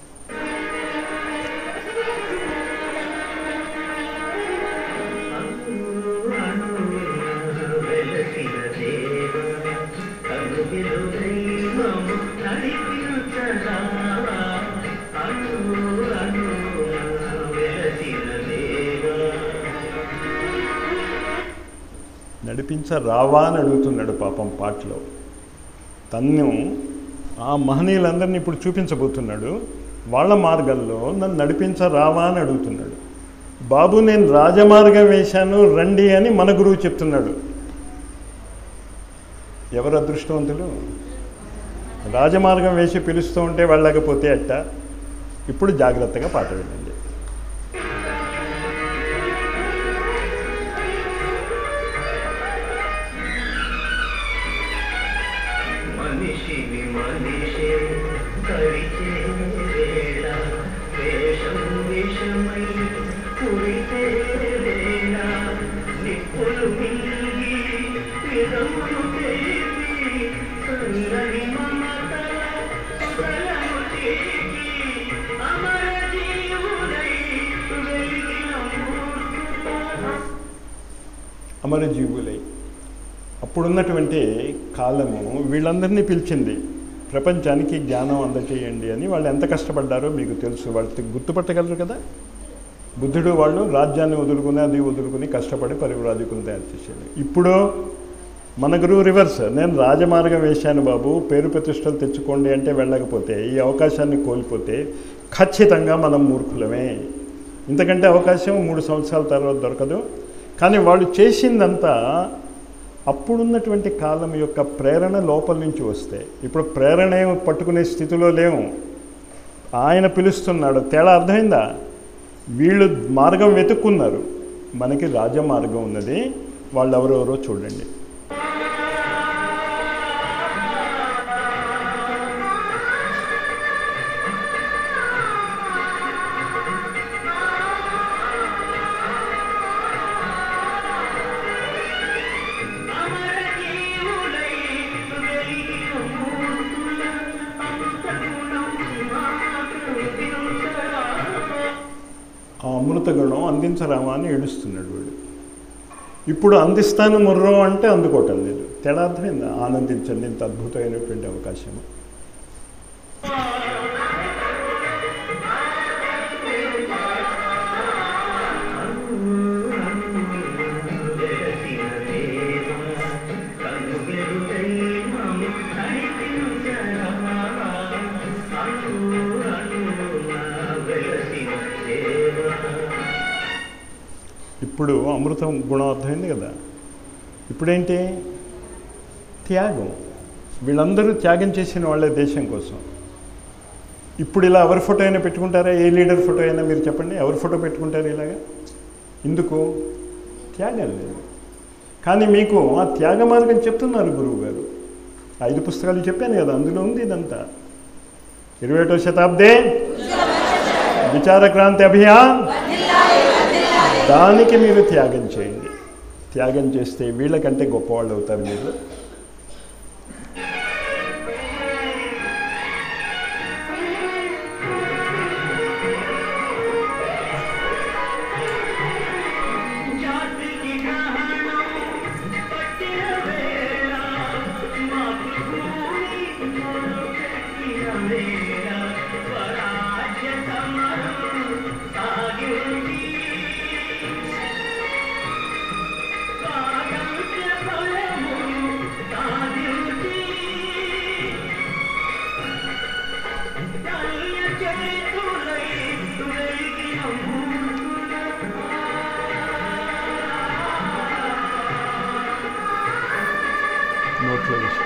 Speaker 2: వెలసిన దేవ కనుగిలు దైవము నడిపించరావా అను అను వెలసిన దేవ
Speaker 1: నడిపించ రావా అని అడుగుతున్నాడు పాపం పాటలో తన్ను ఆ మహనీయులందరినీ ఇప్పుడు చూపించబోతున్నాడు వాళ్ళ మార్గంలో నన్ను నడిపించరావా అని అడుగుతున్నాడు బాబు నేను రాజమార్గం వేశాను రండి అని మన గురువు చెప్తున్నాడు ఎవరు అదృష్టవంతులు రాజమార్గం వేసి పిలుస్తూ ఉంటే వెళ్ళకపోతే అట్ట ఇప్పుడు జాగ్రత్తగా పాట వినండి
Speaker 2: మనిషిని మనిషి కరిచే వేళ వేషం విషమై కురిసే వేళ నిప్పులు మింగి విధములు చేసి చల్లని మమతల సుతలను చేసి అమర జీవులై వెలిగిన మూర్తుల
Speaker 1: అమరజీవులై అప్పుడున్నటువంటి కాలము వీళ్ళందరినీ పిలిచింది ప్రపంచానికి జ్ఞానం అందచేయండి అని వాళ్ళు ఎంత కష్టపడ్డారో మీకు తెలుసు వాళ్ళు గుర్తుపట్టగలరు కదా బుద్ధుడు వాళ్ళు రాజ్యాన్ని వదులుకుని అది వదులుకుని కష్టపడి పరివ్రాజకులు తయారు చేశారు ఇప్పుడు మన గురువు రివర్స్ నేను రాజమార్గం వేశాను బాబు పేరు ప్రతిష్టలు తెచ్చుకోండి అంటే వెళ్ళకపోతే ఈ అవకాశాన్ని కోల్పోతే ఖచ్చితంగా మనం మూర్ఖులమే ఇంతకంటే అవకాశం మూడు సంవత్సరాల తర్వాత దొరకదు కానీ వాళ్ళు చేసిందంతా అప్పుడున్నటువంటి కాలం యొక్క ప్రేరణ లోపల నుంచి వస్తే ఇప్పుడు ప్రేరణ ఏం పట్టుకునే స్థితిలో లేము ఆయన పిలుస్తున్నాడు తేడా అర్థమైందా వీళ్ళు మార్గం వెతుక్కున్నారు మనకి రాజమార్గం ఉన్నది వాళ్ళు ఎవరెవరో చూడండి
Speaker 2: అమర జీవులై వెలిగిన మూర్తుల అంతగుణం మాకు తెలుసరా
Speaker 1: ఆ అమృతగుణం అందించరామా అని ఏడుస్తున్నాడు వీడు ఇప్పుడు అందిస్తాను ముర్రో అంటే అందుకోవటం లేదు తేడా అర్థమైందా ఆనందించండి ఇంత అద్భుతమైనటువంటి అవకాశం
Speaker 2: వెలసిన దేవ కనుగెరుగై మము నడిపించరా అను అనున వెలసిన దేవ
Speaker 1: ఇప్పుడు అమృతం గుణం అర్థమైంది కదా ఇప్పుడేంటి త్యాగం వీళ్ళందరూ త్యాగం చేసిన వాళ్ళే దేశం కోసం ఇప్పుడు ఇలా ఎవరి ఫోటో అయినా పెట్టుకుంటారా ఏ లీడర్ ఫోటో అయినా మీరు చెప్పండి ఎవరి ఫోటో పెట్టుకుంటారు ఇలాగా ఎందుకు త్యాగం లేదు కానీ మీకు ఆ త్యాగ మార్గం చెప్తున్నారు గురువు గారు ఐదు పుస్తకాలు చెప్పాను కదా అందులో ఉంది ఇదంతా ఇరవై ఒకటో శతాబ్దే విచార క్రాంతి అభియాన్ దానికి మీరు త్యాగం చేయండి త్యాగం చేస్తే వీళ్ళకంటే గొప్పవాళ్ళు అవుతారు మీరు
Speaker 2: జాతికి గ్రహణం పట్టిన వేళ మాతృభూమి మొదలుపెట్టిన వేళ స్వరాజ్య సమరం సాగింది స్వాతంత్ర్య ఫలమును సాధించి ధన్య చేతులై వెలిగిన మూర్తుల
Speaker 1: నోట్లో వేసి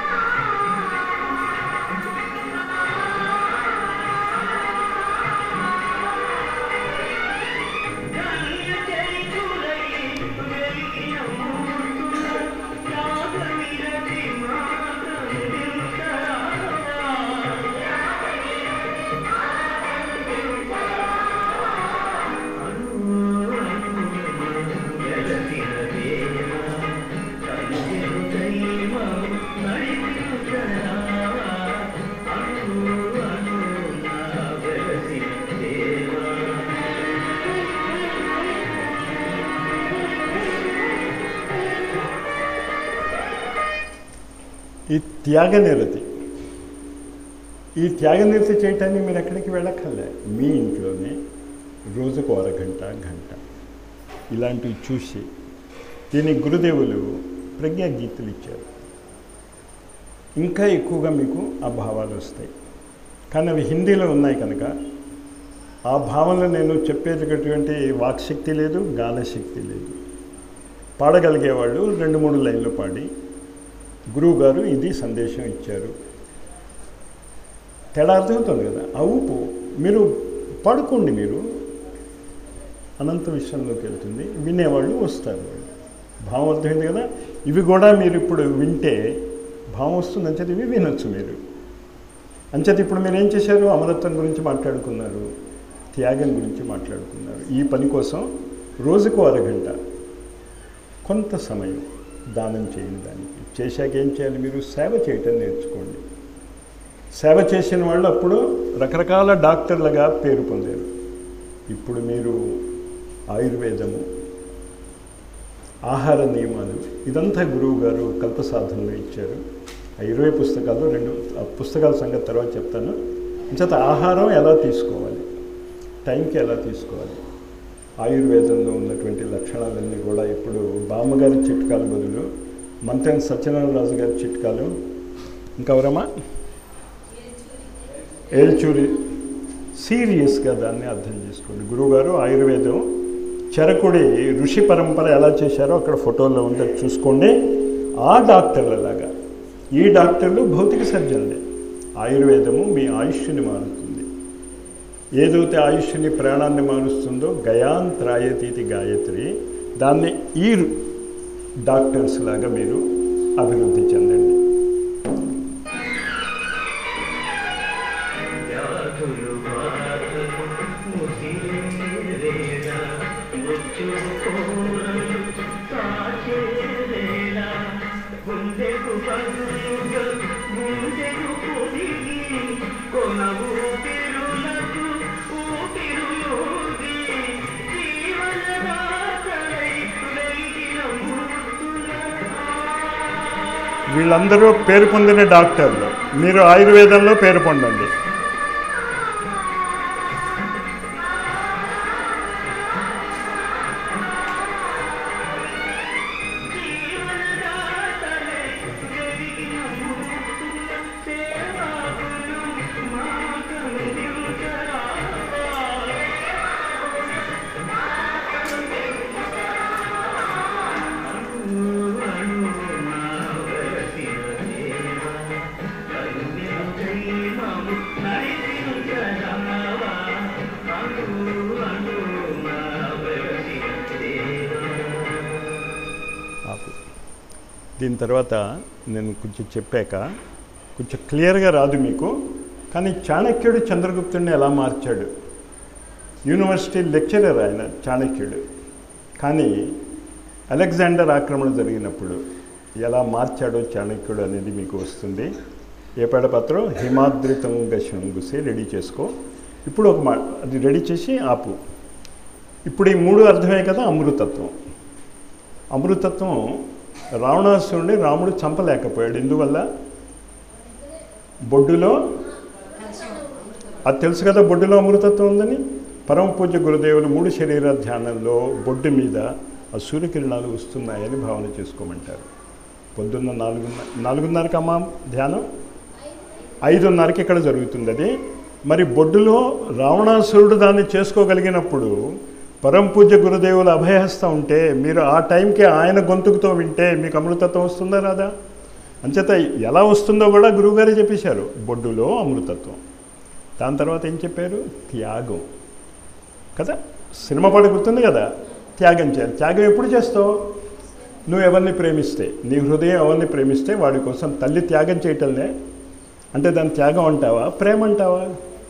Speaker 1: ఈ త్యాగ నిరతి ఈ త్యాగ నిరతి చేయటానికి మీరు ఎక్కడికి వెళ్ళక్కర్లే మీ ఇంట్లోనే రోజుకు అరగంట గంట ఇలాంటివి చూసి దీనికి గురుదేవులు ప్రజ్ఞాగీతలు ఇచ్చారు ఇంకా ఎక్కువగా మీకు ఆ భావాలు వస్తాయి కానీ అవి హిందీలో ఉన్నాయి కనుక ఆ భావనలో నేను చెప్పేటటువంటి వాక్శక్తి లేదు గానశక్తి లేదు పాడగలిగేవాళ్ళు రెండు మూడు లైన్లు పాడి గురువు గారు ఇది సందేశం ఇచ్చారు తేడా అర్థమవుతుంది కదా ఆ ఊపు మీరు పడుకోండి మీరు అనంత విషయంలోకి వెళ్తుంది వినేవాళ్ళు వస్తారు వాళ్ళు భావం అర్థమైంది కదా ఇవి కూడా మీరు ఇప్పుడు వింటే భావం వస్తుంది అంచేది ఇవి వినొచ్చు మీరు అంచేత ఇప్పుడు మీరు ఏం చేశారు అమరత్వం గురించి మాట్లాడుకున్నారు త్యాగం గురించి మాట్లాడుకున్నారు ఈ పని కోసం రోజుకు అరగంట కొంత సమయం దానం చేయండి దానికి చేశాక ఏం చేయాలి మీరు సేవ చేయటం నేర్చుకోండి సేవ చేసిన వాళ్ళు అప్పుడు రకరకాల డాక్టర్లుగా పేరు పొందారు ఇప్పుడు మీరు ఆయుర్వేదము ఆహార నియమాలు ఇదంతా గురువు గారు కల్ప సాధనలో ఇచ్చారు ఆ ఇరవై పుస్తకాలు రెండు ఆ పుస్తకాల సంగతి తర్వాత చెప్తాను చేత ఆహారం ఎలా తీసుకోవాలి టైంకి ఎలా తీసుకోవాలి ఆయుర్వేదంలో ఉన్నటువంటి లక్షణాలన్నీ కూడా ఇప్పుడు బామ్మగారి చిట్కాల బదులు మంతెన సత్యనారాయణ రాజు గారి చిట్కాలు ఇంకెవరమ్మా ఏల్చూరి సీరియస్గా దాన్ని అర్థం చేసుకోండి గురువుగారు ఆయుర్వేదం చెరకుడి ఋషి పరంపర ఎలా చేశారో అక్కడ ఫోటోలో ఉంటే చూసుకోండి ఆ డాక్టర్లలాగా ఈ డాక్టర్లు భౌతిక సర్జన్లే ఆయుర్వేదము మీ ఆయుష్ని మారుతుంది ఏదైతే ఆయుష్ని ప్రాణాన్ని మారుస్తుందో గయాంత్రాయతీతి గాయత్రి దాన్ని ఈ డాక్టర్స్ లాగా మీరు అభివృద్ధి చెందండి
Speaker 2: వ్యాధులు బాధలు ముసిరేవేళ మృత్యు కోరలు తాచేవేళ గుండెకు పదులుగా గుండెకు పొదిగి కొన ఊపిరులకు ఊపిరులోగి జీవనదాతలై వెలిగిన మూర్తుల
Speaker 1: వీళ్ళందరూ పేరు పొందిన డాక్టర్లు మీరు ఆయుర్వేదంలో పేరు పొందండి ఆపు దీని తర్వాత నేను కొంచెం చెప్పాక కొంచెం క్లియర్గా రాదు మీకు కానీ చాణక్యుడు చంద్రగుప్తుడిని ఎలా మార్చాడు యూనివర్సిటీ లెక్చరర్ ఆయన చాణక్యుడు కానీ అలెగ్జాండర్ ఆక్రమణ జరిగినప్పుడు ఎలా మార్చాడో చాణక్యుడు అనేది మీకు వస్తుంది ఏ పత్రం హిమాద్రితంగ శంగుసి రెడీ చేసుకో ఇప్పుడు ఒక మాట అది రెడీ చేసి ఆపు ఇప్పుడు ఈ మూడు అర్థమే కదా అమృతత్వం అమృతత్వం రావణాసురుడిని రాముడు చంపలేకపోయాడు ఎందువల్ల బొడ్డులో అది తెలుసు కదా బొడ్డులో అమృతత్వం ఉందని పరమ పూజ్య గురుదేవులు మూడు శరీర ధ్యానంలో బొడ్డు మీద ఆ సూర్యకిరణాలు వస్తున్నాయని భావన చేసుకోమంటారు పొద్దున్న నాలుగున్నర నాలుగున్నరకి అమ్మా ధ్యానం ఐదున్నరకి ఇక్కడ జరుగుతుంది అది మరి బొడ్డులో రావణాసురుడు దాన్ని చేసుకోగలిగినప్పుడు పరమ పూజ్య గురుదేవుల అభయహస్తం ఉంటే మీరు ఆ టైంకి ఆయన గొంతుకుతో వింటే మీకు అమృతత్వం వస్తుందా రాదా అంచేత ఎలా వస్తుందో కూడా గురువుగారే చెప్పేశారు బొడ్డులో అమృతత్వం దాని తర్వాత ఏం చెప్పారు త్యాగం కదా సినిమా పాట గుర్తుంది కదా త్యాగం చేయాలి త్యాగం ఎప్పుడు చేస్తావు నువ్వు ఎవరిని ప్రేమిస్తే నీ హృదయం ఎవరిని ప్రేమిస్తే వాడి కోసం తల్లి త్యాగం చేయటంలే అంటే దాని త్యాగం అంటావా ప్రేమ అంటావా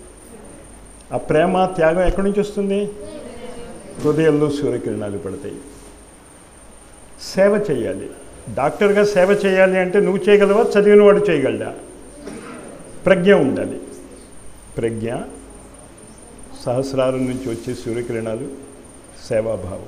Speaker 1: ఆ ప్రేమ త్యాగం ఎక్కడి నుంచి వస్తుంది హృదయంలో సూర్యకిరణాలు పడతాయి సేవ చేయాలి డాక్టర్గా సేవ చేయాలి అంటే నువ్వు చేయగలవా చదివిన వాడు చేయగలడా ప్రజ్ఞ ఉండాలి ప్రజ్ఞ సహస్రారం నుంచి వచ్చే సూర్యకిరణాలు సేవాభావం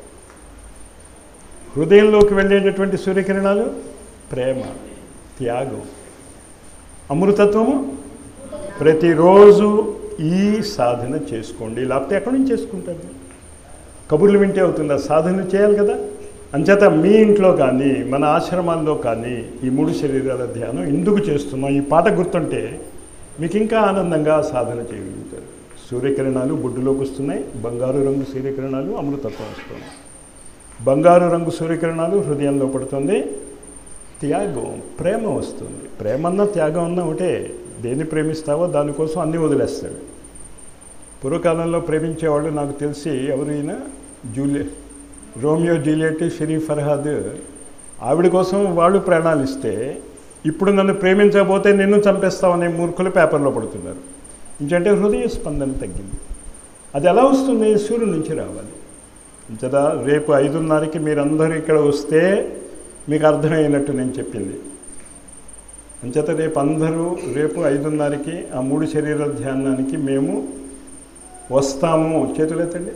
Speaker 1: హృదయంలోకి వెళ్ళేటటువంటి సూర్యకిరణాలు ప్రేమ త్యాగం అమృతత్వము ప్రతిరోజు ఈ సాధన చేసుకోండి లేకపోతే ఎక్కడి నుంచి చేసుకుంటారు కబుర్లు వింటే అవుతుందా సాధన చేయాలి కదా అంచేత మీ ఇంట్లో కానీ మన ఆశ్రమాల్లో కానీ ఈ మూడు శరీరాల ధ్యానం ఎందుకు చేస్తున్నాం ఈ పాట గుర్తుంటే మీకు ఇంకా ఆనందంగా సాధన చేయగలుగుతారు సూర్యకిరణాలు బొడ్డులోకి వస్తున్నాయి బంగారు రంగు సూర్యకిరణాలు అమృతత్వం వస్తుంది బంగారు రంగు సూర్యకిరణాలు హృదయంలో పడుతుంది త్యాగం ప్రేమ వస్తుంది ప్రేమ అన్న త్యాగం అన్న ఒకటే దేన్ని ప్రేమిస్తావో దానికోసం అన్నీ వదిలేస్తాడు పూర్వకాలంలో ప్రేమించేవాళ్ళు నాకు తెలిసి ఎవరైనా Juliet Romeo Juliet Sharif Farhad ఆవిడ కోసం వాళ్ళు ప్రాణాలు ఇస్తే ఇప్పుడు నన్ను ప్రేమించకపోతే నిన్ను చంపేస్తామనే మూర్ఖులు పేపర్లో పడుతున్నారు ఇంకంటే హృదయ స్పందన తగ్గింది అది ఎలా వస్తుంది సూర్యుడి నుంచి రావాలి ఇంచదా రేపు ఐదున్నరకి మీరందరూ ఇక్కడ వస్తే మీకు అర్థమైనట్టు నేను చెప్పింది అంచేత రేపు అందరూ రేపు ఐదున్నరకి ఆ మూడు శరీర ధ్యానానికి మేము వస్తాము చేతులెత్తండి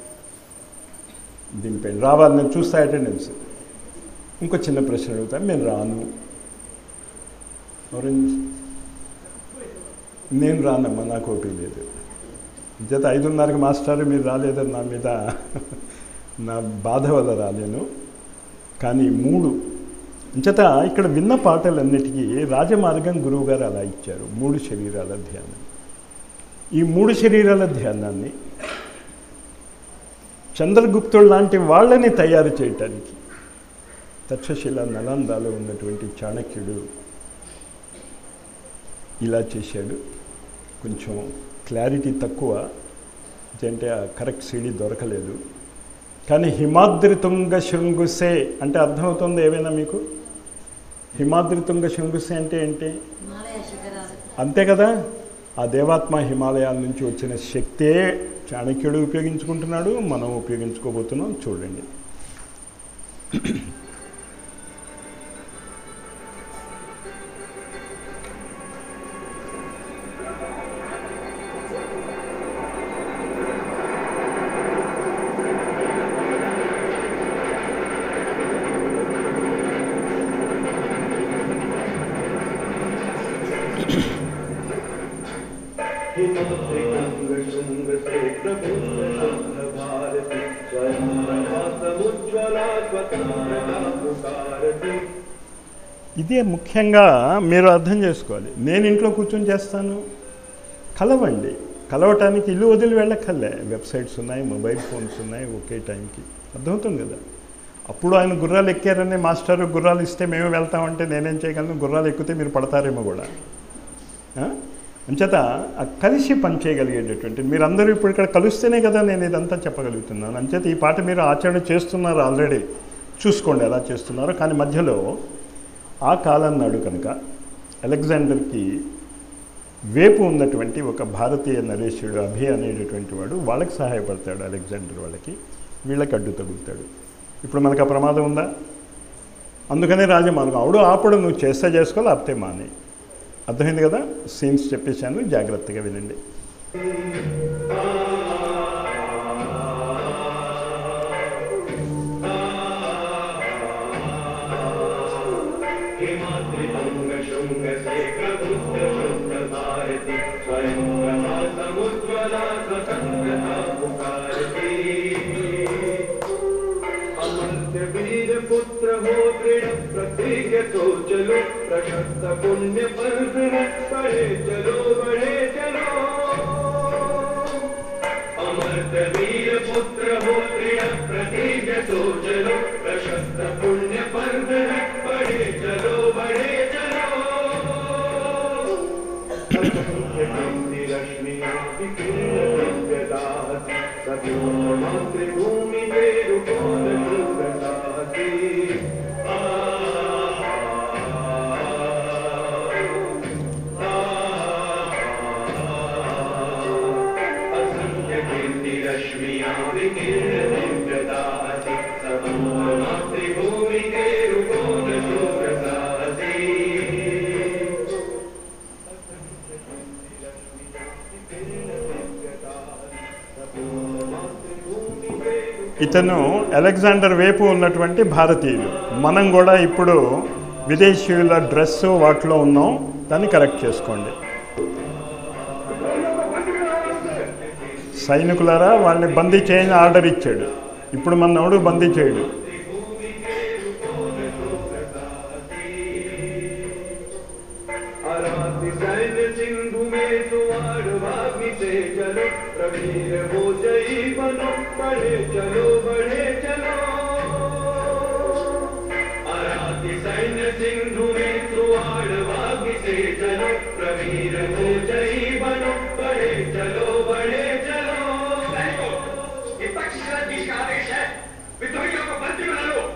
Speaker 1: దీనిపైన రావాలి నేను చూస్తా అటెండెన్స్ ఇంకో చిన్న ప్రశ్న అడుగుతాను నేను రాను ఆరెంజ్ నేను రానమ్మా నాకు ఓపిక లేదు జత ఐదున్నరకి మాస్టర్ మీరు రాలేదని నా మీద నా బాధ వల్ల రాలేను కానీ మూడు అంచేత ఇక్కడ విన్న పాటలన్నిటికీ రాజమార్గం గురువుగారు అలా ఇచ్చారు మూడు శరీరాల ధ్యానం ఈ మూడు శరీరాల ధ్యానాన్ని చంద్రగుప్తుడు లాంటి వాళ్ళని తయారు చేయటానికి తక్షశిల నలందాలో ఉన్నటువంటి చాణక్యుడు ఇలా చేశాడు కొంచెం క్లారిటీ తక్కువ అంటే ఆ కరెక్ట్ సీడీ దొరకలేదు కానీ హిమాద్రి తుంగ శృంగుసే అంటే అర్థమవుతుంది ఏమైనా మీకు హిమాద్రి తుంగ శృంగుసే అంటే ఏంటి
Speaker 4: హిమాలయ శిఖరాలు
Speaker 1: అంతే కదా ఆ దేవాత్మ హిమాలయాల నుంచి వచ్చిన శక్తే చాణక్యుడు ఉపయోగించుకుంటున్నాడు మనం ఉపయోగించుకోబోతున్నాం చూడండి ఇదే ముఖ్యంగా మీరు అర్థం చేసుకోవాలి నేను ఇంట్లో కూర్చొని చేస్తాను కలవండి కలవటానికి ఇల్లు వదిలి వెళ్ళక్కర్లే వెబ్సైట్స్ ఉన్నాయి మొబైల్ ఫోన్స్ ఉన్నాయి ఒకే టైంకి అర్థమవుతుంది కదా అప్పుడు ఆయన గుర్రాలు ఎక్కారని మాస్టర్ గుర్రాలు ఇస్తే మేము వెళ్తామంటే నేనేం చేయగలను గుర్రాలు ఎక్కితే మీరు పడతారేమో కూడా ఆ? అంచేత ఆ కలిసి పనిచేయగలిగేటటువంటి మీరందరూ ఇప్పుడు ఇక్కడ కలిస్తేనే కదా నేను ఇదంతా చెప్పగలుగుతున్నాను అంచేత ఈ పాట మీరు ఆచరణ చేస్తున్నారు ఆల్రెడీ చూసుకోండి ఎలా చేస్తున్నారో కానీ మధ్యలో ఆ కాలం నాడు కనుక అలెగ్జాండర్కి వేపు ఉన్నటువంటి ఒక భారతీయ నరేషుడు అభి అనేటటువంటి వాడు వాళ్ళకి సహాయపడతాడు అలెగ్జాండర్ వాళ్ళకి వీళ్ళకి అడ్డు తగులుతాడు ఇప్పుడు మనకు ఆ ప్రమాదం ఉందా అందుకనే రాజమార్గం అవుడు ఆపడు నువ్వు చేస్తే చేసుకో లేకపోతే మానే అర్థమైంది కదా సీన్స్ చెప్పేశాను జాగ్రత్తగా వినండి
Speaker 2: वीर पुत्र हो दृढ़ प्रतिज्ञ तो चलो प्रशस्त पुण्य पर्व है बढ़े चलो बढ़े चलो अमृत वीर पुत्र हो दृढ़ प्रतिज्ञ तो चलो प्रशस्त पुण्य पर्व है बढ़े चलो बढ़े चलो रश्मिया मातृभूमि पे रुकोन शुभदासी असंख्य कीर्ति रश्मिया विकीर्ण दिव्यदासी सतोर मातृभूमि के रुकोन शुभदासी
Speaker 1: ఇతను అలెగ్జాండర్ వైపు ఉన్నటువంటి భారతీయులు మనం కూడా ఇప్పుడు విదేశీయుల డ్రెస్ వాటిలో ఉన్నాం దాన్ని కరెక్ట్ చేసుకోండి సైనికులారా వాళ్ళని బందీ చేయని ఆర్డర్ ఇచ్చాడు ఇప్పుడు మన ఎవడు బందీ చేయడు
Speaker 2: बनो बढ़े चलो बढ़े चलो अराति सैन्य सिंधु में सुवाड़ वाग से चलो प्रवीर हो जई बनो बढ़े चलो बढ़े चलो ये पक्षी का आदेश है विद्रोहियों को बंदी बना लो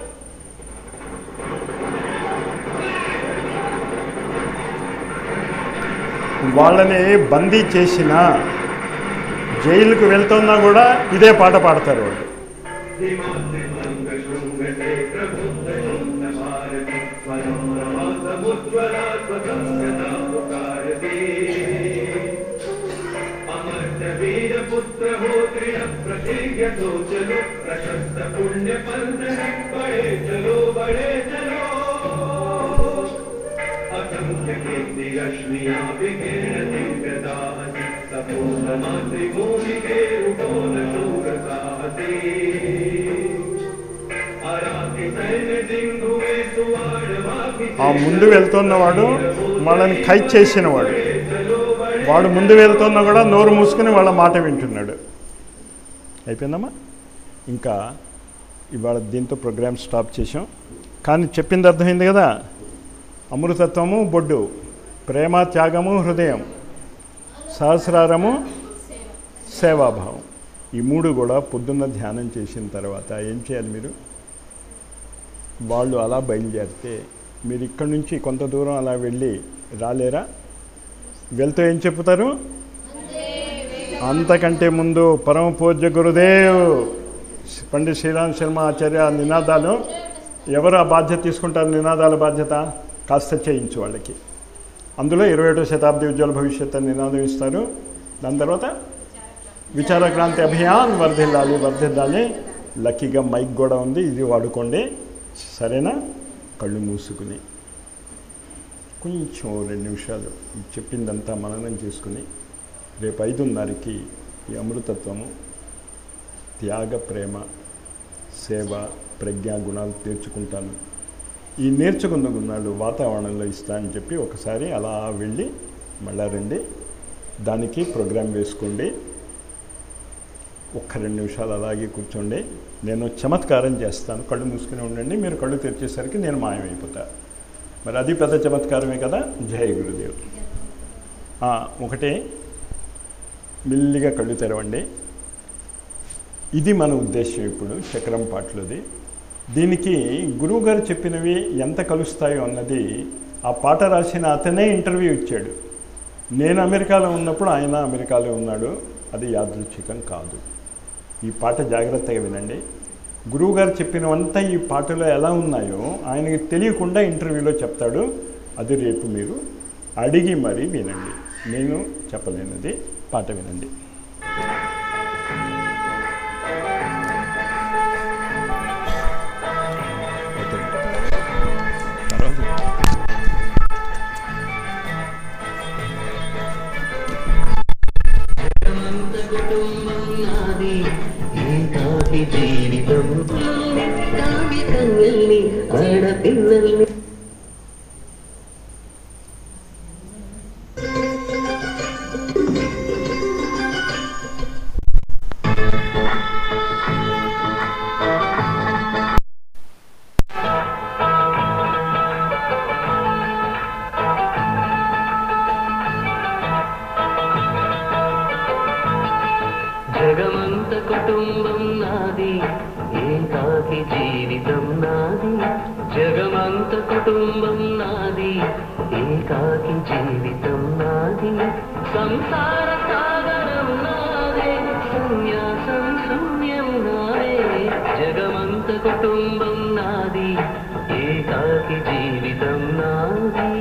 Speaker 1: వాళ్ళని బందీ చేసిన జైలుకు వెళ్తున్నా కూడా ఇదే పాట పాడతారు వాళ్ళు
Speaker 2: हिमाद्रि भंग शृंग से प्रबुद्ध शुद्ध भारती मनोरमा समुज्ज्वला स्वतंत्रता पुकारती अमर्त वीर पुत्र हो दृढ़ प्रतिज्ञ तो चलो प्रशस्त पुण्य पंथ है बढ़े चलो बढ़े चलो असंख्य कीर्ति रश्मियां विकीर्ण दिव्यताहति सपूर्ण मातृभूमि के उठोन शूर साहसी अराति सैन्य सिंधु में सुवाड़ वापि
Speaker 1: ఆ ముందు వెళ్తున్నవాడు వాళ్ళని ఖైద్ చేసినవాడు వాడు ముందు వెళ్తున్నా కూడా నోరు మూసుకుని వాళ్ళ మాట వింటున్నాడు అయిపోయిందమ్మా ఇంకా ఇవాళ దీంతో ప్రోగ్రామ్ స్టాప్ చేసాం కానీ చెప్పింది అర్థమైంది కదా అమృతత్వము బొడ్డు ప్రేమ త్యాగము హృదయం సహస్రారము సేవాభావం ఈ మూడు కూడా పొద్దున్న ధ్యానం చేసిన తర్వాత ఏం చేయాలి మీరు వాళ్ళు అలా బయలుదేరితే మీరు ఇక్కడి నుంచి కొంత దూరం అలా వెళ్ళి రాలేరా వెళ్తూ ఏం చెప్తారు అంతకంటే ముందు పరమ పూజ్య గురుదేవ్ పండిత్ శ్రీరామ్ శర్మ ఆచార్య నినాదాలు ఎవరు ఆ బాధ్యత తీసుకుంటారు నినాదాల బాధ్యత కాస్త చేయించు వాళ్ళకి అందులో ఇరవై ఒకటో శతాబ్ది ఉజ్వల భవిష్యత్ అని నినాదం ఇస్తారు దాని తర్వాత విచార క్రాంతి అభియాన్ వర్ధిల్లాలి వర్ధిల్లాలి లక్కీగా మైక్ కూడా ఉంది ఇది వాడుకోండి సరేనా కళ్ళు మూసుకుని కొంచెం ఓ రెండు నిమిషాలు ఈ చెప్పిందంతా మననం చేసుకుని రేపు ఐదున్నరకి ఈ అమృతత్వము త్యాగ ప్రేమ సేవ ప్రజ్ఞా గుణాలు నేర్చుకుంటాను ఈ నేర్చుకున్న గుణాలు వాతావరణంలో ఇస్తా అని చెప్పి ఒకసారి అలా వెళ్ళి మళ్ళా రండి దానికి ప్రోగ్రాం వేసుకోండి ఒక్క రెండు నిమిషాలు అలాగే కూర్చోండి నేను చమత్కారం చేస్తాను కళ్ళు మూసుకుని ఉండండి మీరు కళ్ళు తెరిచేసరికి నేను మాయమైపోతా మరి అది పెద్ద చమత్కారమే కదా జయ గురుదేవ్ ఆ, ఒకటే మెల్లిగా కళ్ళు తెరవండి ఇది మన ఉద్దేశం ఇప్పుడు చక్రం పాటలోది దీనికి గురువుగారు చెప్పినవి ఎంత కలుస్తాయో అన్నది ఆ పాట రాసిన అతనే ఇంటర్వ్యూ ఇచ్చాడు నేను అమెరికాలో ఉన్నప్పుడు ఆయన అమెరికాలో ఉన్నాడు అది యాదృచ్ఛికం కాదు ఈ పాట జాగ్రత్తగా వినండి గురువుగారు చెప్పినవంతా ఈ పాటలో ఎలా ఉన్నాయో ఆయనకి తెలియకుండా ఇంటర్వ్యూలో చెప్తాడు అది రేపు మీరు అడిగి మరీ వినండి నేను చెప్పలేనిది పాట వినండి ఓకే. తర్వాత
Speaker 4: అంత కుటుంబం నాది ఏకాకి జీవితం కాగితంగల్ని ఆడపిల్లల్ని జగమంత కుటుంబం నాది ఏకాకి జీవితం నాది జగమంత కుటుంబం నాది ఏకాకి జీవితం నాది సంసార సాగరం నాదే సన్యాసం శూన్యం నాదే జగమంత కుటుంబం నాది ఏకాకి జీవితం నాది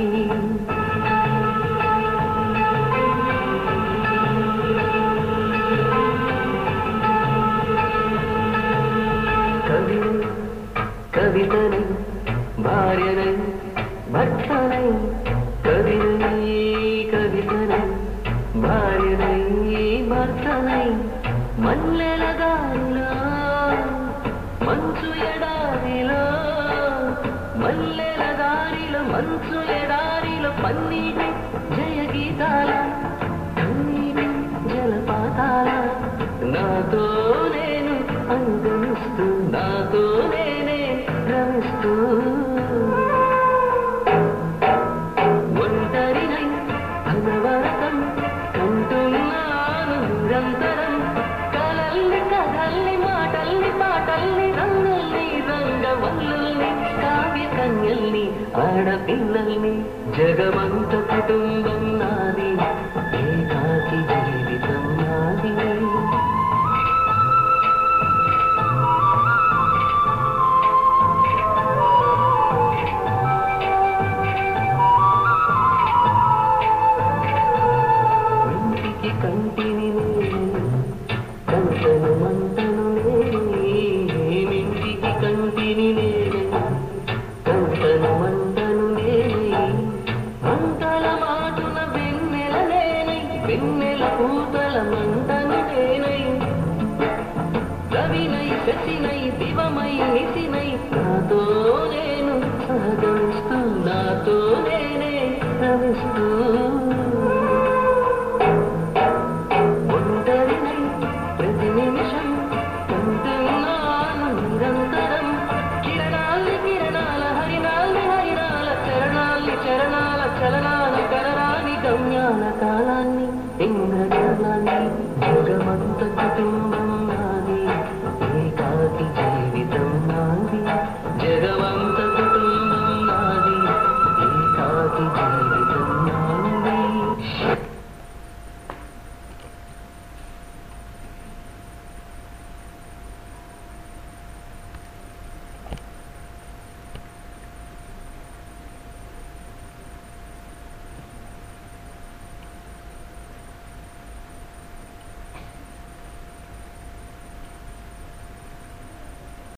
Speaker 4: కవిని కవితని భార్యనై భర్తనై కవినై కవితనై భార్యనై భర్తనై మల్లెల దారిలో మంచు ఎడారిలో మల్లెల దారిలో మంచు ఎడారిలో పన్నీటి జయ గీతాల కన్నీటి జలపాతాల నాతో నేను అనుగమిస్తూ నాతో నేనే రమిస్తూ ఒంటరినై అనవరతం కంటున్నాను నిరంతరం కలల్ని కథల్ని మాటల్ని పాటల్ని రంగుల్ని రంగవల్లుల్ని కావ్య కన్యల్ని ఆడపిల్లల్ని జగమంత కుటుంబం నాది ఏకాకి జీవితం నాది ఇంటికి కంటిని నేను కంటను మంటను నేనేమింటికి కంటిని నేనే కంటను మంటను నేనే మంటల మాటున వెన్నెల నేనై వెన్నెల పూతల మంటను నేనై రవినై శశినై దివమై నిశినై నాతో నేను సహగమిస్తూ నాతో నేనే రమిస్తూ ఒంటరినై ప్రతి నిమిషం కంటున్నాను నిరంతరం కిరణాల్ని కిరణాల హరినాల్ని హరినాల చరణాల్ని చరణాల చలనాల కలరాని గమ్యాల కాలాన్ని ఇంద్రజాలాన్ని జగమంత కుటుంబ